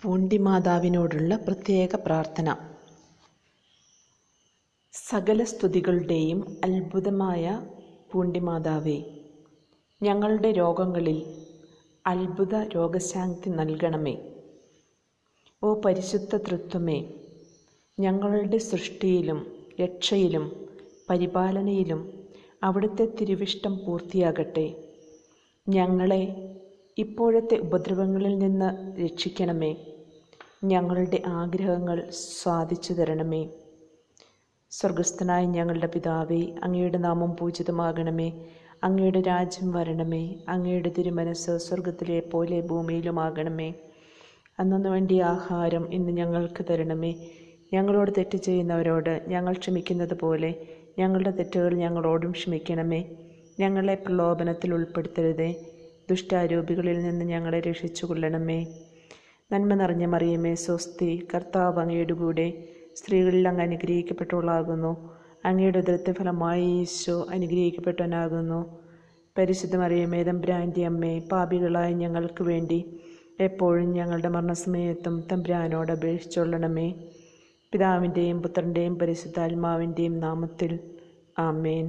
പൂണ്ടിമാതാവിനോടുള്ള പ്രത്യേക പ്രാർത്ഥന സകല സ്തുതികളുടെയും അത്ഭുതമായ പൂണ്ടിമാതാവേ ഞങ്ങളുടെ രോഗങ്ങളിൽ അത്ഭുത രോഗശാന്തി നൽകണമേ ഓ പരിശുദ്ധ തൃത്വമേ ഞങ്ങളുടെ സൃഷ്ടിയിലും രക്ഷയിലും പരിപാലനയിലും അവിടുത്തെ തിരുവിഷ്ടം പൂർത്തിയാകട്ടെ ഞങ്ങളെ ഇപ്പോഴത്തെ ഉപദ്രവങ്ങളിൽ നിന്ന് രക്ഷിക്കണമേ ഞങ്ങളുടെ ആഗ്രഹങ്ങൾ സാധിച്ചു തരണമേ സ്വർഗസ്ഥനായ ഞങ്ങളുടെ പിതാവേ അങ്ങയുടെ നാമം പൂജിതമാകണമേ അങ്ങയുടെ രാജ്യം വരണമേ അങ്ങയുടെ തിരുമനസ് സ്വർഗത്തിലെ പോലെ ഭൂമിയിലുമാകണമേ അന്നു വേണ്ടി ആഹാരം ഇന്ന് ഞങ്ങൾക്ക് തരണമേ ഞങ്ങളോട് തെറ്റ് ചെയ്യുന്നവരോട് ഞങ്ങൾ ക്ഷമിക്കുന്നത് പോലെ ഞങ്ങളുടെ തെറ്റുകൾ ഞങ്ങളോടും ക്ഷമിക്കണമേ ഞങ്ങളെ പ്രലോഭനത്തിൽ ഉൾപ്പെടുത്തരുതേ ദുഷ്ടാരൂപികളിൽ നിന്ന് ഞങ്ങളെ രക്ഷിച്ചു കൊള്ളണമേ നന്മ നിറഞ്ഞ മറിയമേ സ്വസ്തി കർത്താവ് അങ്ങയുടെ കൂടെ സ്ത്രീകളിൽ അങ്ങ് അനുഗ്രഹിക്കപ്പെട്ടവളാകുന്നു അങ്ങയുടെ ഉദരത്തെ ഫലമായി ഈശോ അനുഗ്രഹിക്കപ്പെട്ടവനാകുന്നു പരിശുദ്ധ മറിയമേ തമ്പുരാൻ്റെ അമ്മേ പാപികളായ ഞങ്ങൾക്ക് വേണ്ടി എപ്പോഴും ഞങ്ങളുടെ മരണസമയത്തും തമ്പുരാനോട് അപേക്ഷിച്ചുകൊള്ളണമേ പിതാവിൻ്റെയും പുത്രൻ്റെയും പരിശുദ്ധാത്മാവിൻ്റെയും നാമത്തിൽ ആമേൻ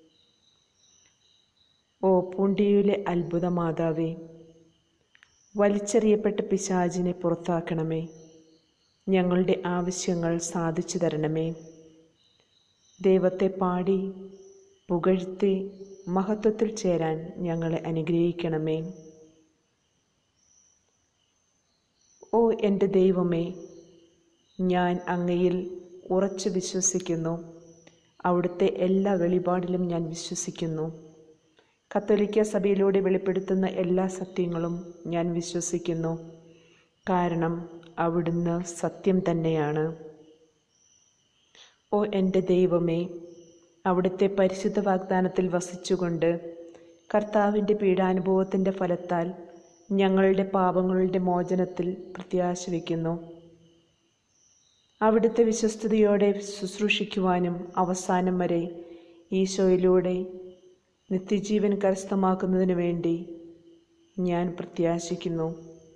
ഓ പൂണ്ടിയിലെ അത്ഭുത മാതാവേ വലിച്ചെറിയപ്പെട്ട പിശാചിനെ പുറത്താക്കണമേ ഞങ്ങളുടെ ആവശ്യങ്ങൾ സാധിച്ചു തരണമേ ദൈവത്തെ പാടി പുകഴ്ത്തി മഹത്വത്തിൽ ചേരാൻ ഞങ്ങളെ അനുഗ്രഹിക്കണമേ ഓ എൻ്റെ ദൈവമേ ഞാൻ അങ്ങയിൽ ഉറച്ചു വിശ്വസിക്കുന്നു അവിടുത്തെ എല്ലാ വെളിപാടിലും ഞാൻ വിശ്വസിക്കുന്നു കത്തോലിക്ക സഭയിലൂടെ വെളിപ്പെടുത്തുന്ന എല്ലാ സത്യങ്ങളും ഞാൻ വിശ്വസിക്കുന്നു കാരണം അവിടുന്ന് സത്യം തന്നെയാണ് ഓ എൻ്റെ ദൈവമേ അവിടുത്തെ പരിശുദ്ധ വാഗ്ദാനത്തിൽ വസിച്ചുകൊണ്ട് കർത്താവിൻ്റെ പീഡാനുഭവത്തിൻ്റെ ഫലത്താൽ ഞങ്ങളുടെ പാപങ്ങളുടെ മോചനത്തിൽ പ്രത്യാശ വയ്ക്കുന്നു അവിടുത്തെ വിശ്വസ്തയോടെ ശുശ്രൂഷിക്കുവാനും അവസാനം വരെ ഈശോയിലൂടെ നിത്യജീവൻ കരസ്ഥമാക്കുന്നതിന് വേണ്ടി ഞാൻ പ്രത്യാശിക്കുന്നു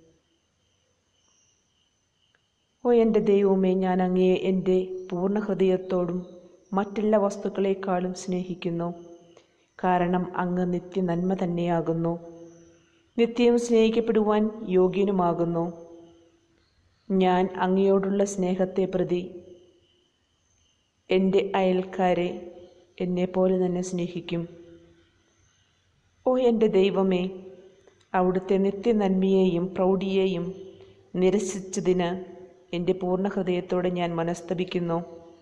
ഓ എൻ്റെ ദൈവമേ ഞാൻ അങ്ങയെ എൻ്റെ പൂർണ്ണ ഹൃദയത്തോടും മറ്റെല്ലാ വസ്തുക്കളെക്കാളും സ്നേഹിക്കുന്നു കാരണം അങ്ങ് നിത്യ നന്മ തന്നെയാകുന്നു നിത്യം സ്നേഹിക്കപ്പെടുവാൻ യോഗ്യനുമാകുന്നു ഞാൻ അങ്ങയോടുള്ള സ്നേഹത്തെ പ്രതി എൻ്റെ അയൽക്കാരെ എന്നെപ്പോലെ തന്നെ സ്നേഹിക്കും ഓ എൻ്റെ ദൈവമേ അവിടുത്തെ നിത്യനന്മയെയും പ്രൗഢിയെയും നിരസിച്ചതിന് എൻ്റെ പൂർണ്ണ ഹൃദയത്തോടെ ഞാൻ മനസ്തപിക്കുന്നു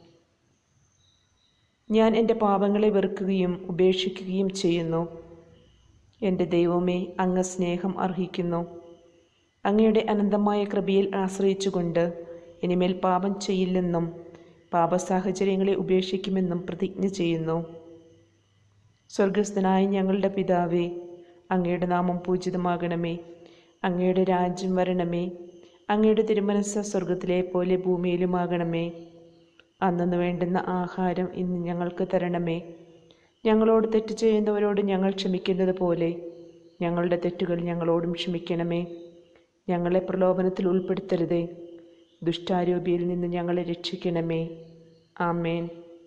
ഞാൻ എൻ്റെ പാപങ്ങളെ വെറുക്കുകയും ഉപേക്ഷിക്കുകയും ചെയ്യുന്നു എൻ്റെ ദൈവമേ അങ്ങ് സ്നേഹം അർഹിക്കുന്നു അങ്ങയുടെ അനന്തമായ കൃപയിൽ ആശ്രയിച്ചുകൊണ്ട് ഇനിമേൽ പാപം ചെയ്യില്ലെന്നും പാപസാഹചര്യങ്ങളെ ഉപേക്ഷിക്കുമെന്നും പ്രതിജ്ഞ ചെയ്യുന്നു സ്വർഗസ്ഥനായ ഞങ്ങളുടെ പിതാവേ അങ്ങയുടെ നാമം പൂജിതമാകണമേ അങ്ങയുടെ രാജ്യം വരണമേ അങ്ങയുടെ തിരുമനസ് സ്വർഗത്തിലെ പോലെ ഭൂമിയിലുമാകണമേ അന്നു വേണ്ടുന്ന ആഹാരം ഇന്ന് ഞങ്ങൾക്ക് തരണമേ ഞങ്ങളോട് തെറ്റ് ചെയ്യുന്നവരോട് ഞങ്ങൾ ക്ഷമിക്കുന്നത് പോലെ ഞങ്ങളുടെ തെറ്റുകൾ ഞങ്ങളോടും ക്ഷമിക്കണമേ ഞങ്ങളെ പ്രലോഭനത്തിൽ ഉൾപ്പെടുത്തരുതേ ദുഷ്ടാരൂപിയിൽ നിന്ന് ഞങ്ങളെ രക്ഷിക്കണമേ ആമേൻ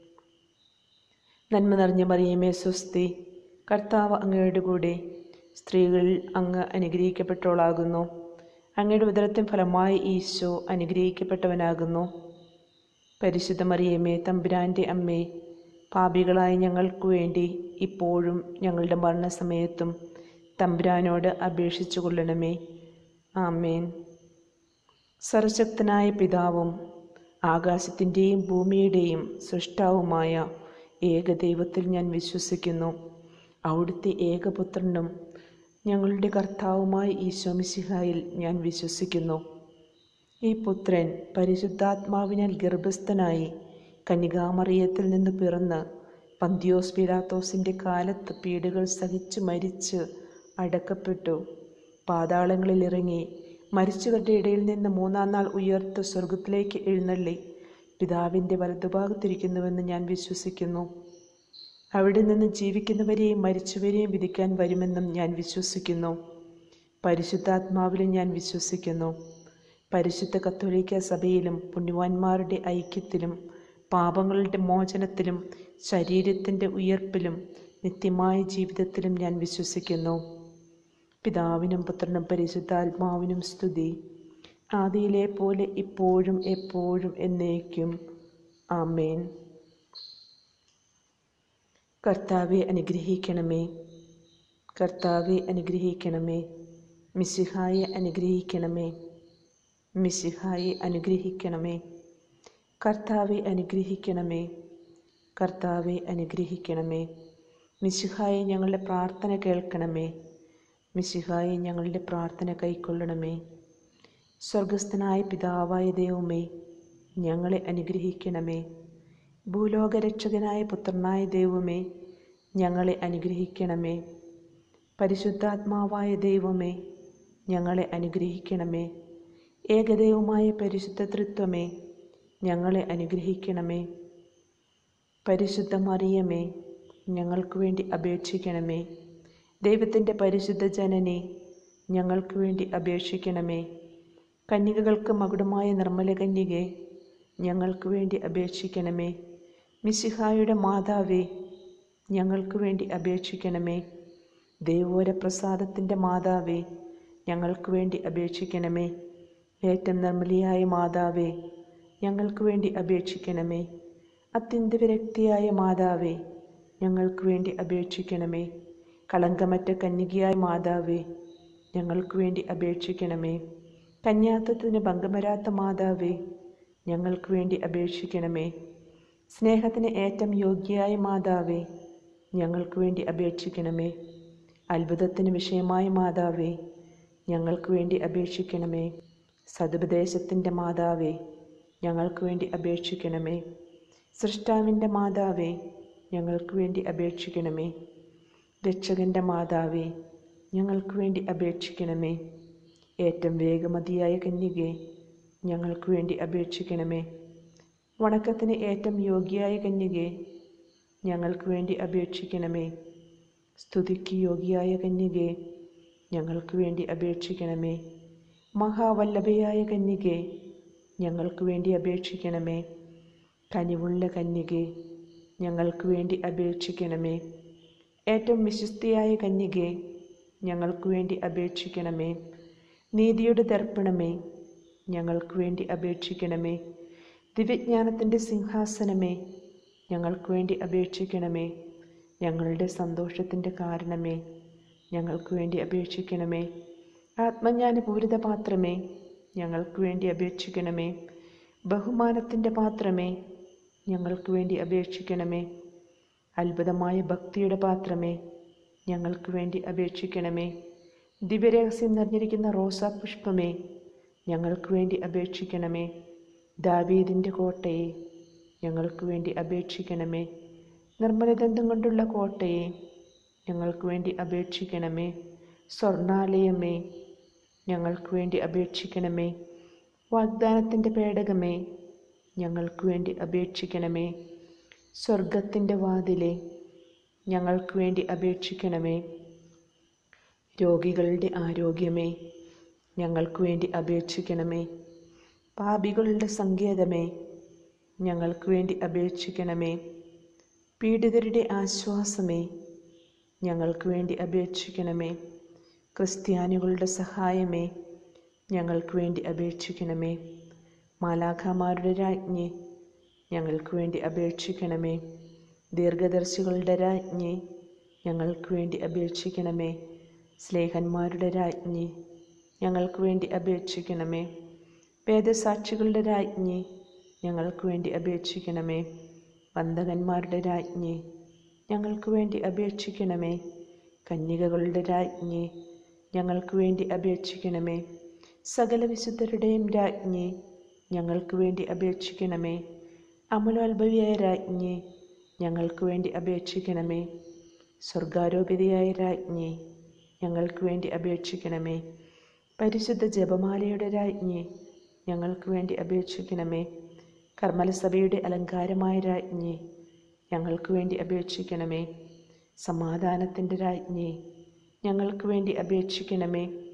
നന്മ നിറഞ്ഞ മറിയമേ സ്വസ്തി കർത്താവ് അങ്ങയുടെ കൂടെ സ്ത്രീകളിൽ അങ്ങ് അനുഗ്രഹിക്കപ്പെട്ടവളാകുന്നു അങ്ങയുടെ ഉദരത്തിൻ ഫലമായി ഈശോ അനുഗ്രഹിക്കപ്പെട്ടവനാകുന്നു പരിശുദ്ധ മറിയമേ തമ്പുരാൻ്റെ അമ്മേ പാപികളായ ഞങ്ങൾക്ക് വേണ്ടി ഇപ്പോഴും ഞങ്ങളുടെ മരണസമയത്തും തമ്പുരാനോട് അപേക്ഷിച്ചു കൊള്ളണമേ ആമേൻ സർവശക്തനായ പിതാവും ആകാശത്തിൻ്റെയും ഭൂമിയുടെയും സൃഷ്ടാവുമായ ഏകദൈവത്തിൽ ഞാൻ വിശ്വസിക്കുന്നു അവിടുത്തെ ഏകപുത്രനും ഞങ്ങളുടെ കർത്താവുമായ ഈശോമിശിഹായിൽ ഞാൻ വിശ്വസിക്കുന്നു ഈ പുത്രൻ പരിശുദ്ധാത്മാവിനാൽ ഗർഭസ്ഥനായി കന്യകാമറിയത്തിൽ നിന്ന് പിറന്ന് പന്തിയോസ് പിലാത്തോസിൻ്റെ കാലത്ത് പീഡകൾ സഹിച്ച് മരിച്ച് അടക്കപ്പെട്ടു പാതാളങ്ങളിൽ ഇറങ്ങി മരിച്ചവരുടെ ഇടയിൽ നിന്ന് മൂന്നാം നാൾ ഉയർത്ത് സ്വർഗത്തിലേക്ക് എഴുന്നള്ളി പിതാവിൻ്റെ വലതുഭാഗത്തിരിക്കുന്നുവെന്ന് ഞാൻ വിശ്വസിക്കുന്നു അവിടെ നിന്ന് ജീവിക്കുന്നവരെയും മരിച്ചവരെയും വിധിക്കാൻ വരുമെന്നും ഞാൻ വിശ്വസിക്കുന്നു പരിശുദ്ധാത്മാവിലും ഞാൻ വിശ്വസിക്കുന്നു പരിശുദ്ധ കത്തോലിക്ക സഭയിലും പുണ്യവാന്മാരുടെ ഐക്യത്തിലും പാപങ്ങളുടെ മോചനത്തിലും ശരീരത്തിൻ്റെ ഉയർപ്പിലും നിത്യമായ ജീവിതത്തിലും ഞാൻ വിശ്വസിക്കുന്നു പിതാവിനും പുത്രനും പരിശുദ്ധാത്മാവിനും സ്തുതി ആദിയിലെ പോലെ ഇപ്പോഴും എപ്പോഴും എന്നേക്കും ആമേൻ കർത്താവെ അനുഗ്രഹിക്കണമേ കർത്താവെ അനുഗ്രഹിക്കണമേ മിശിഹായെ അനുഗ്രഹിക്കണമേ മിശിഹായെ അനുഗ്രഹിക്കണമേ കർത്താവെ അനുഗ്രഹിക്കണമേ കർത്താവെ അനുഗ്രഹിക്കണമേ മിശിഹായെ ഞങ്ങളുടെ പ്രാർത്ഥന കേൾക്കണമേ മിശിഹായെ ഞങ്ങളുടെ പ്രാർത്ഥന കൈക്കൊള്ളണമേ സ്വർഗസ്ഥനായ പിതാവായ ദൈവമേ ഞങ്ങളെ അനുഗ്രഹിക്കണമേ ഭൂലോകരക്ഷകനായ പുത്രനായ ദൈവമേ ഞങ്ങളെ അനുഗ്രഹിക്കണമേ പരിശുദ്ധാത്മാവായ ദൈവമേ ഞങ്ങളെ അനുഗ്രഹിക്കണമേ ഏകദൈവമായ പരിശുദ്ധ തൃത്വമേ ഞങ്ങളെ അനുഗ്രഹിക്കണമേ പരിശുദ്ധ മറിയമേ ഞങ്ങൾക്ക് വേണ്ടി അപേക്ഷിക്കണമേ ദൈവത്തിൻ്റെ പരിശുദ്ധ ജനനെ ഞങ്ങൾക്ക് വേണ്ടി അപേക്ഷിക്കണമേ കന്യകകൾക്ക് മകുടമായ നിർമ്മല കന്യകെ ഞങ്ങൾക്ക് വേണ്ടി അപേക്ഷിക്കണമേ മിശിഹായുടെ മാതാവേ ഞങ്ങൾക്ക് വേണ്ടി അപേക്ഷിക്കണമേ ദൈവോര പ്രസാദത്തിൻ്റെ മാതാവേ ഞങ്ങൾക്ക് വേണ്ടി അപേക്ഷിക്കണമേ ഏറ്റവും നിർമ്മലിയായ മാതാവേ ഞങ്ങൾക്ക് വേണ്ടി അപേക്ഷിക്കണമേ അത്യന്ത വിരക്തിയായ മാതാവേ ഞങ്ങൾക്ക് വേണ്ടി അപേക്ഷിക്കണമേ കളങ്കമറ്റ കന്യകയായ മാതാവേ ഞങ്ങൾക്ക് വേണ്ടി അപേക്ഷിക്കണമേ കന്യാത്വത്തിന് ഭംഗമരാത്ത മാതാവേ ഞങ്ങൾക്ക് വേണ്ടി അപേക്ഷിക്കണമേ സ്നേഹത്തിന് ഏറ്റവും യോഗ്യയായ മാതാവേ ഞങ്ങൾക്ക് വേണ്ടി അപേക്ഷിക്കണമേ അത്ഭുതത്തിന് വിഷയമായ മാതാവേ ഞങ്ങൾക്ക് വേണ്ടി അപേക്ഷിക്കണമേ സതുപദേശത്തിൻ്റെ മാതാവേ ഞങ്ങൾക്ക് വേണ്ടി അപേക്ഷിക്കണമേ സൃഷ്ടാവിൻ്റെ മാതാവേ ഞങ്ങൾക്ക് വേണ്ടി അപേക്ഷിക്കണമേ രക്ഷകൻ്റെ മാതാവേ ഞങ്ങൾക്ക് വേണ്ടി അപേക്ഷിക്കണമേ ഏറ്റവും വേഗമതിയായ കന്യകെ ഞങ്ങൾക്ക് വേണ്ടി അപേക്ഷിക്കണമേ വണക്കത്തിന് ഏറ്റവും യോഗ്യയായ കന്യകെ ഞങ്ങൾക്ക് വേണ്ടി അപേക്ഷിക്കണമേ സ്തുതിക്ക് യോഗ്യയായ കന്യകെ ഞങ്ങൾക്ക് വേണ്ടി അപേക്ഷിക്കണമേ മഹാവല്ലഭയായ കന്യകെ ഞങ്ങൾക്ക് വേണ്ടി അപേക്ഷിക്കണമേ കനിവുള്ള കന്യകെ ഞങ്ങൾക്ക് വേണ്ടി അപേക്ഷിക്കണമേ ഏറ്റവും വിശ്വസ്തയായ കന്യകെ ഞങ്ങൾക്ക് വേണ്ടി അപേക്ഷിക്കണമേ നീതിയുടെ ദർപ്പണമേ ഞങ്ങൾക്ക് വേണ്ടി അപേക്ഷിക്കണമേ ദിവ്യജ്ഞാനത്തിൻ്റെ സിംഹാസനമേ ഞങ്ങൾക്ക് വേണ്ടി അപേക്ഷിക്കണമേ ഞങ്ങളുടെ സന്തോഷത്തിൻ്റെ കാരണമേ ഞങ്ങൾക്ക് വേണ്ടി അപേക്ഷിക്കണമേ ആത്മജ്ഞാനപൂരിത പാത്രമേ ഞങ്ങൾക്ക് വേണ്ടി അപേക്ഷിക്കണമേ ബഹുമാനത്തിൻ്റെ പാത്രമേ ഞങ്ങൾക്ക് വേണ്ടി അപേക്ഷിക്കണമേ അത്ഭുതമായ ഭക്തിയുടെ പാത്രമേ ഞങ്ങൾക്ക് വേണ്ടി അപേക്ഷിക്കണമേ ദിവ്യരഹസ്യം നിറഞ്ഞിരിക്കുന്ന റോസാപുഷ്പമേ ഞങ്ങൾക്ക് വേണ്ടി അപേക്ഷിക്കണമേ ദാവീദിൻ്റെ കോട്ടയെ ഞങ്ങൾക്ക് വേണ്ടി അപേക്ഷിക്കണമേ നിർമ്മലദന്തം കൊണ്ടുള്ള കോട്ടയെ ഞങ്ങൾക്ക് വേണ്ടി അപേക്ഷിക്കണമേ സ്വർണാലയമേ ഞങ്ങൾക്ക് വേണ്ടി അപേക്ഷിക്കണമേ വാഗ്ദാനത്തിൻ്റെ പേടകമേ ഞങ്ങൾക്ക് വേണ്ടി അപേക്ഷിക്കണമേ സ്വർഗത്തിൻ്റെ വാതിലെ ഞങ്ങൾക്ക് വേണ്ടി അപേക്ഷിക്കണമേ രോഗികളുടെ ആരോഗ്യമേ ഞങ്ങൾക്ക് വേണ്ടി അപേക്ഷിക്കണമേ പാപികളുടെ സങ്കേതമേ ഞങ്ങൾക്ക് വേണ്ടി അപേക്ഷിക്കണമേ പീഡിതരുടെ ആശ്വാസമേ ഞങ്ങൾക്ക് വേണ്ടി അപേക്ഷിക്കണമേ ക്രിസ്ത്യാനികളുടെ സഹായമേ ഞങ്ങൾക്ക് വേണ്ടി അപേക്ഷിക്കണമേ മാലാഖമാരുടെ രാജ്ഞി ഞങ്ങൾക്ക് വേണ്ടി അപേക്ഷിക്കണമേ ദീർഘദർശികളുടെ രാജ്ഞി ഞങ്ങൾക്ക് വേണ്ടി അപേക്ഷിക്കണമേ സ്ലേഹന്മാരുടെ രാജ്ഞി ഞങ്ങൾക്ക് വേണ്ടി അപേക്ഷിക്കണമേ വേദസാക്ഷികളുടെ രാജ്ഞി ഞങ്ങൾക്ക് വേണ്ടി അപേക്ഷിക്കണമേ വന്ദകന്മാരുടെ രാജ്ഞി ഞങ്ങൾക്ക് വേണ്ടി അപേക്ഷിക്കണമേ കന്യകകളുടെ രാജ്ഞി ഞങ്ങൾക്ക് വേണ്ടി അപേക്ഷിക്കണമേ സകല വിശുദ്ധരുടെയും രാജ്ഞി ഞങ്ങൾക്ക് വേണ്ടി അപേക്ഷിക്കണമേ അമലോത്ഭവിയായ രാജ്ഞി ഞങ്ങൾക്ക് വേണ്ടി അപേക്ഷിക്കണമേ സ്വർഗാരോപിതയായ രാജ്ഞി ഞങ്ങൾക്ക് വേണ്ടി അപേക്ഷിക്കണമേ പരിശുദ്ധ ജപമാലയുടെ രാജ്ഞി ഞങ്ങൾക്ക് വേണ്ടി അപേക്ഷിക്കണമേ കർമ്മലസഭയുടെ അലങ്കാരമായ രാജ്ഞി ഞങ്ങൾക്ക് വേണ്ടി അപേക്ഷിക്കണമേ സമാധാനത്തിൻ്റെ രാജ്ഞി ഞങ്ങൾക്ക് വേണ്ടി അപേക്ഷിക്കണമേ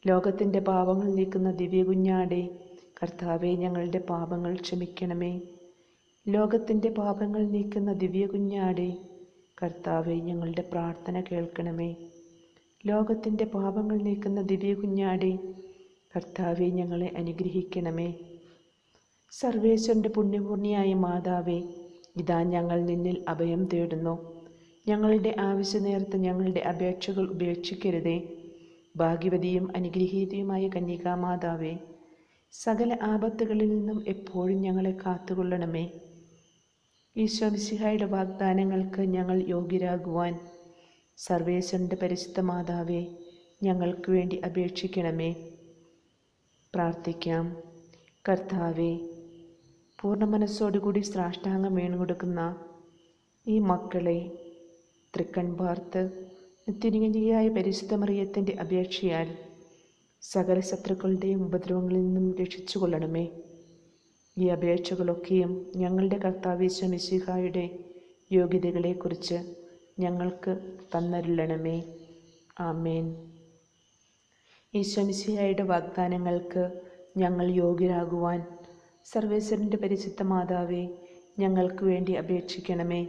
ലോകത്തിൻ്റെ പാപങ്ങൾ നീക്കുന്ന ദിവ്യ കുഞ്ഞാടെ കർത്താവെ ഞങ്ങളുടെ പാപങ്ങൾ ക്ഷമിക്കണമേ ലോകത്തിൻ്റെ പാപങ്ങൾ നീക്കുന്ന ദിവ്യ കുഞ്ഞാടെ കർത്താവെ ഞങ്ങളുടെ പ്രാർത്ഥന കേൾക്കണമേ ലോകത്തിൻ്റെ പാപങ്ങൾ നീക്കുന്ന ദിവ്യ കുഞ്ഞാടെ കർത്താവെ ഞങ്ങളെ അനുഗ്രഹിക്കണമേ സർവേശ്വരൻ്റെ പുണ്യപൂർണിയായ മാതാവേ ഇതാ ഞങ്ങൾ നിന്നിൽ അഭയം തേടുന്നു ഞങ്ങളുടെ ആവശ്യ നേരത്ത് ഞങ്ങളുടെ അപേക്ഷകൾ ഉപേക്ഷിക്കരുതേ ഭാഗ്യവതിയും അനുഗ്രഹീതയുമായ കന്യകാമാതാവേ സകല ആപത്തുകളിൽ നിന്നും എപ്പോഴും ഞങ്ങളെ കാത്തുകൊള്ളണമേ ഈശോ മിശിഹായുടെ വാഗ്ദാനങ്ങൾക്ക് ഞങ്ങൾ യോഗ്യരാകുവാൻ സർവേശ്വരൻ്റെ പരിശുദ്ധ മാതാവേ ഞങ്ങൾക്ക് വേണ്ടി അപേക്ഷിക്കണമേ പ്രാർത്ഥിക്കാം കർത്താവേ പൂർണ്ണ മനസ്സോടുകൂടി സാഷ്ടാംഗം വീണുകൊടുക്കുന്ന ഈ മക്കളെ തൃക്കൺ പാർത്ത് നിത്യനികനികയായ പരിശുദ്ധ മറിയത്തിൻ്റെ അപേക്ഷയാൽ സകല ശത്രുക്കളുടെയും ഉപദ്രവങ്ങളിൽ നിന്നും രക്ഷിച്ചു കൊള്ളണമേ ഈ അപേക്ഷകളൊക്കെയും ഞങ്ങളുടെ കർത്താവേശ മിശിഹായുടെ യോഗ്യതകളെക്കുറിച്ച് ഞങ്ങൾക്ക് തന്നരുളണമേ ആമേൻ ഈശ്വമിശിഹായുടെ വാഗ്ദാനങ്ങൾക്ക് ഞങ്ങൾ യോഗ്യരാകുവാൻ സർവേശ്വരൻ്റെ പരിശുദ്ധ മാതാവേ ഞങ്ങൾക്ക് വേണ്ടി അപേക്ഷിക്കണമേ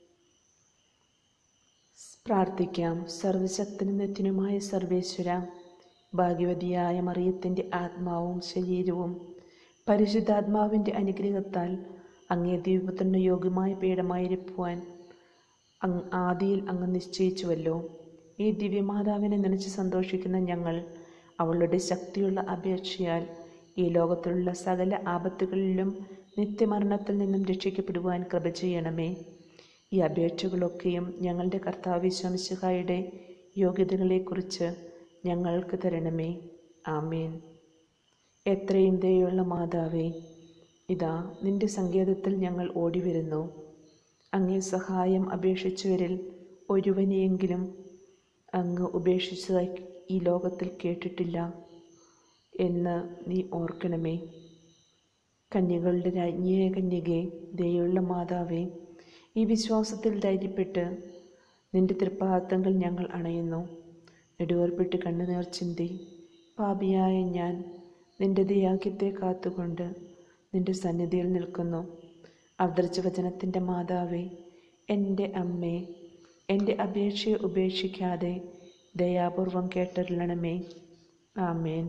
പ്രാർത്ഥിക്കാം സർവശക്തനും നിത്യനുമായ സർവേശ്വര ഭാഗ്യവതിയായ മറിയത്തിൻ്റെ ആത്മാവും ശരീരവും പരിശുദ്ധാത്മാവിൻ്റെ അനുഗ്രഹത്താൽ അങ്ങേ ദൈവത്തിൻ്റെ യോഗ്യമായ പീഠമായിരിക്കുവാൻ അങ് ആദിയിൽ അങ്ങ് നിശ്ചയിച്ചുവല്ലോ ഈ ദിവ്യമാതാവിനെ നനച്ച് സന്തോഷിക്കുന്ന ഞങ്ങൾ അവളുടെ ശക്തിയുള്ള അപേക്ഷയാൽ ഈ ലോകത്തിലുള്ള സകല ആപത്തുകളിലും നിത്യമരണത്തിൽ നിന്നും രക്ഷിക്കപ്പെടുവാൻ കൃപ ചെയ്യണമേ ഈ അപേക്ഷകളൊക്കെയും ഞങ്ങളുടെ കർത്താവ് ശംശുഹായുടെ യോഗ്യതകളെക്കുറിച്ച് ഞങ്ങൾക്ക് തരണമേ ആമേൻ എത്രയും ദയുള്ള മാതാവേ ഇതാ നിന്റെ സങ്കേതത്തിൽ ഞങ്ങൾ ഓടിവരുന്നു അങ്ങേ സഹായം അപേക്ഷിച്ചവരിൽ ഒരുവനെയെങ്കിലും അങ്ങ് ഉപേക്ഷിച്ചതായി ഈ ലോകത്തിൽ കേട്ടിട്ടില്ല എന്ന് നീ ഓർക്കണമേ കന്യകളുടെ രാജ്ഞിയെ കന്യകെ ദയുള്ള മാതാവേ ഈ വിശ്വാസത്തിൽ ധൈര്യപ്പെട്ട് നിന്റെ തൃപ്പാദത്തങ്ങൾ ഞങ്ങൾ അണയുന്നു നെടുവേർപ്പെട്ട് കണ്ണുനീർ ചിന്തി പാപിയായ ഞാൻ നിന്റെ ദയാഗ്യത്തെ കാത്തുകൊണ്ട് നിന്റെ സന്നിധിയിൽ നിൽക്കുന്നു അവതരിച്ച വചനത്തിൻ്റെ മാതാവേ എൻ്റെ അമ്മേ എൻ്റെ അപേക്ഷയെ ഉപേക്ഷിക്കാതെ ദയാപൂർവം കേട്ടരുളണമേ ആമേൻ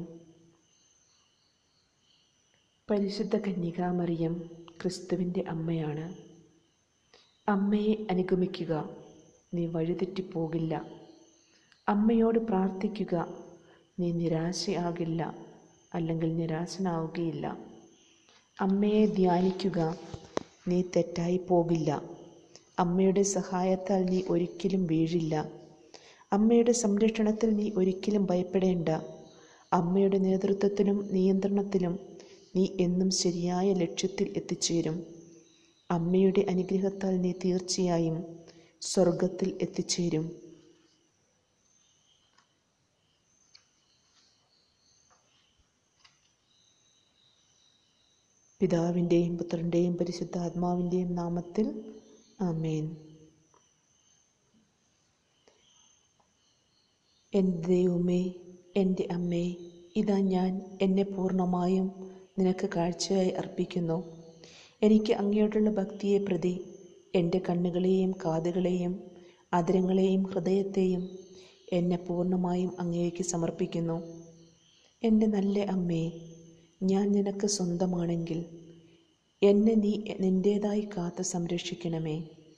പരിശുദ്ധ കന്യകാമറിയം ക്രിസ്തുവിൻ്റെ അമ്മയാണ് അമ്മയെ അനുഗമിക്കുക നീ വഴിതെറ്റിപ്പോകില്ല അമ്മയോട് പ്രാർത്ഥിക്കുക നീ നിരാശയാകില്ല അല്ലെങ്കിൽ നിരാശനാവുകയില്ല അമ്മയെ ധ്യാനിക്കുക നീ തെറ്റായി പോകില്ല അമ്മയുടെ സഹായത്താൽ നീ ഒരിക്കലും വീഴില്ല അമ്മയുടെ സംരക്ഷണത്തിൽ നീ ഒരിക്കലും ഭയപ്പെടേണ്ട അമ്മയുടെ നേതൃത്വത്തിലും നിയന്ത്രണത്തിലും നീ എന്നും ശരിയായ ലക്ഷ്യത്തിൽ എത്തിച്ചേരും അമ്മയുടെ അനുഗ്രഹത്താൽ നീ തീർച്ചയായും സ്വർഗത്തിൽ എത്തിച്ചേരും പിതാവിൻ്റെയും പുത്രൻ്റെയും പരിശുദ്ധാത്മാവിൻ്റെയും നാമത്തിൽ ആമേൻ എൻ്റെ ദൈവമേ എൻ്റെ അമ്മേ ഇതാ ഞാൻ എന്നെ പൂർണ്ണമായും നിനക്ക് കാഴ്ചയായി അർപ്പിക്കുന്നു എനിക്ക് അങ്ങയോടുള്ള ഭക്തിയെ പ്രതി എൻ്റെ കണ്ണുകളെയും കാതുകളെയും അതിരങ്ങളെയും ഹൃദയത്തെയും എന്നെ പൂർണ്ണമായും അങ്ങേക്ക് സമർപ്പിക്കുന്നു എൻ്റെ നല്ല അമ്മേ ഞാൻ നിനക്ക് സ്വന്തമാണെങ്കിൽ എന്നെ നീ നിൻ്റേതായി കാത്ത് സംരക്ഷിക്കണമേ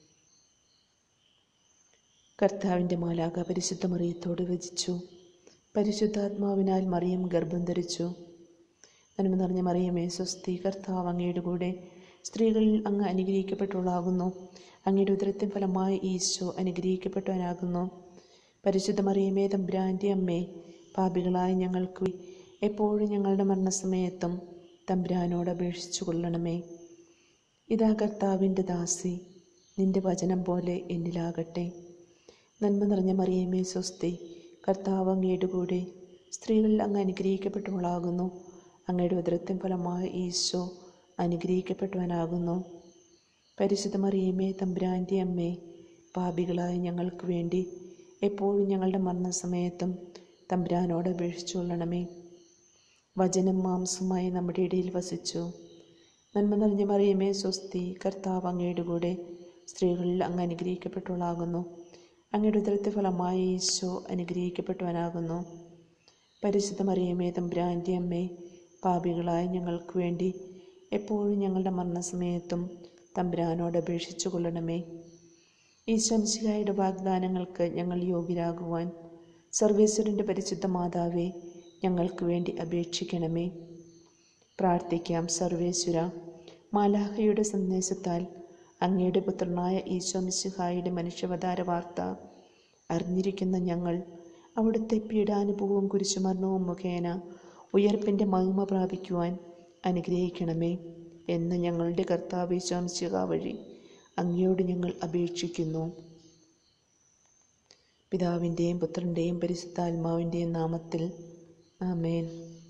കർത്താവിൻ്റെ മാലാക പരിശുദ്ധ മറിയത്തോട് വചിച്ചു പരിശുദ്ധാത്മാവിനാൽ മറിയം ഗർഭം ധരിച്ചു നന്മ നിറഞ്ഞ മറിയമേ സ്വസ്തി കർത്താവ് അങ്ങയുടെ കൂടെ സ്ത്രീകളിൽ അങ്ങ് അനുഗ്രഹിക്കപ്പെട്ടുള്ളാകുന്നു അങ്ങയുടെ ഉദരത്തിൻ ഫലമായി ഈശോ അനുഗ്രഹിക്കപ്പെട്ടവനാകുന്നു പരിശുദ്ധ മറിയമേ തമ്പുരാൻ്റെ അമ്മേ പാപികളായ ഞങ്ങൾക്ക് എപ്പോഴും ഞങ്ങളുടെ മരണസമയത്തും തമ്പുരാനോട് അപേക്ഷിച്ചു കൊള്ളണമേ ഇതാ കർത്താവിൻ്റെ ദാസി നിന്റെ വചനം പോലെ എന്നിലാകട്ടെ നന്മ നിറഞ്ഞ മറിയമേ സ്വസ്തി കർത്താവ് അങ്ങയുടെ കൂടെ സ്ത്രീകളിൽ അങ്ങ് അനുഗ്രഹിക്കപ്പെട്ടവളാകുന്നു അങ്ങയുടെ ഉദരത്തിൻ ഫലമായ ഈശോ അനുഗ്രഹിക്കപ്പെട്ടവനാകുന്നു പരിശുദ്ധ മറിയമേ തമ്പുരാൻ്റെ അമ്മേ പാപികളായ ഞങ്ങൾക്ക് വേണ്ടി എപ്പോഴും ഞങ്ങളുടെ മരണസമയത്തും തമ്പുരാനോട് അപേക്ഷിച്ചുകൊള്ളണമേ വചനം മാംസമായി നമ്മുടെ ഇടയിൽ വസിച്ചു നന്മ നിറഞ്ഞ മറിയമേ സ്വസ്തി കർത്താവ് അങ്ങയുടെ കൂടെ സ്ത്രീകളിൽ അങ്ങ് അനുഗ്രഹിക്കപ്പെട്ടവളാകുന്നു അങ്ങയുടെ ഉദരത്തെ ഫലമായി ഈശോ അനുഗ്രഹിക്കപ്പെട്ടവനാകുന്നു പരിശുദ്ധ മറിയമേ തമ്പുരാൻ്റെ അമ്മേ പാപികളായ ഞങ്ങൾക്ക് വേണ്ടി എപ്പോഴും ഞങ്ങളുടെ മരണസമയത്തും തമ്പുരാനോട് അപേക്ഷിച്ചു കൊള്ളണമേ ഈശംശിഹായുടെ വാഗ്ദാനങ്ങൾക്ക് ഞങ്ങൾ യോഗ്യരാകുവാൻ സർവേശ്വരൻ്റെ പരിശുദ്ധ മാതാവേ ഞങ്ങൾക്ക് വേണ്ടി അപേക്ഷിക്കണമേ പ്രാർത്ഥിക്കാം സർവേശ്വര മാലാഹയുടെ സന്ദേശത്താൽ അങ്ങയുടെ പുത്രനായ ഈശോമിശിഹായുടെ മനുഷ്യാവതാര വാർത്ത അറിഞ്ഞിരിക്കുന്ന ഞങ്ങൾ അവിടുത്തെ പീഡാനുഭവവും കുരിശുമരണവും മുഖേന ഉയർപ്പിൻ്റെ മഹിമ പ്രാപിക്കുവാൻ അനുഗ്രഹിക്കണമേ എന്ന് ഞങ്ങളുടെ കർത്താവ് ഈശോമിശിഹ വഴി അങ്ങയോട് ഞങ്ങൾ അപേക്ഷിക്കുന്നു പിതാവിൻ്റെയും പുത്രൻ്റെയും പരിശുദ്ധാത്മാവിൻ്റെയും നാമത്തിൽ ആമേൻ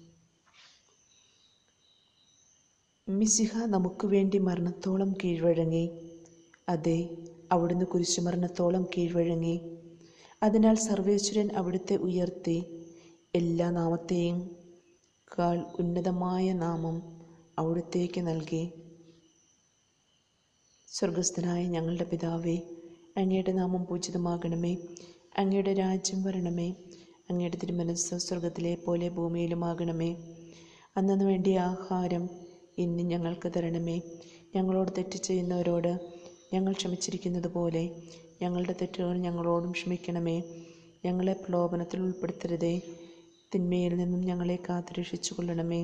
മിസിഹ നമുക്ക് വേണ്ടി മരണത്തോളം കീഴ്വഴങ്ങി അതെ അവിടുന്ന് കുരിശുമരണത്തോളം കീഴ്വഴങ്ങി അതിനാൽ സർവേശ്വരൻ അവിടുത്തെ ഉയർത്തി എല്ലാ നാമത്തെയും കാൾ ഉന്നതമായ നാമം അവിടുത്തേക്ക് നൽകി സ്വർഗസ്ഥനായ ഞങ്ങളുടെ പിതാവേ അങ്ങയുടെ നാമം പൂജിതമാകണമേ അങ്ങയുടെ രാജ്യം വരണമേ അങ്ങയുടെ തിരുമനസ് സ്വർഗത്തിലെ പോലെ ഭൂമിയിലുമാകണമേ അന്നു വേണ്ടിയ ആഹാരം ഇന്ന് ഞങ്ങൾക്ക് തരണമേ ഞങ്ങളോട് തെറ്റ് ചെയ്യുന്നവരോട് ഞങ്ങൾ ക്ഷമിച്ചിരിക്കുന്നത് പോലെ ഞങ്ങളുടെ തെറ്റുകൾ ഞങ്ങളോടും ക്ഷമിക്കണമേ ഞങ്ങളെ പ്രലോഭനത്തിൽ ഉൾപ്പെടുത്തരുതേ തിന്മയിൽ നിന്നും ഞങ്ങളെ കാത്തുരക്ഷിച്ചു കൊള്ളണമേ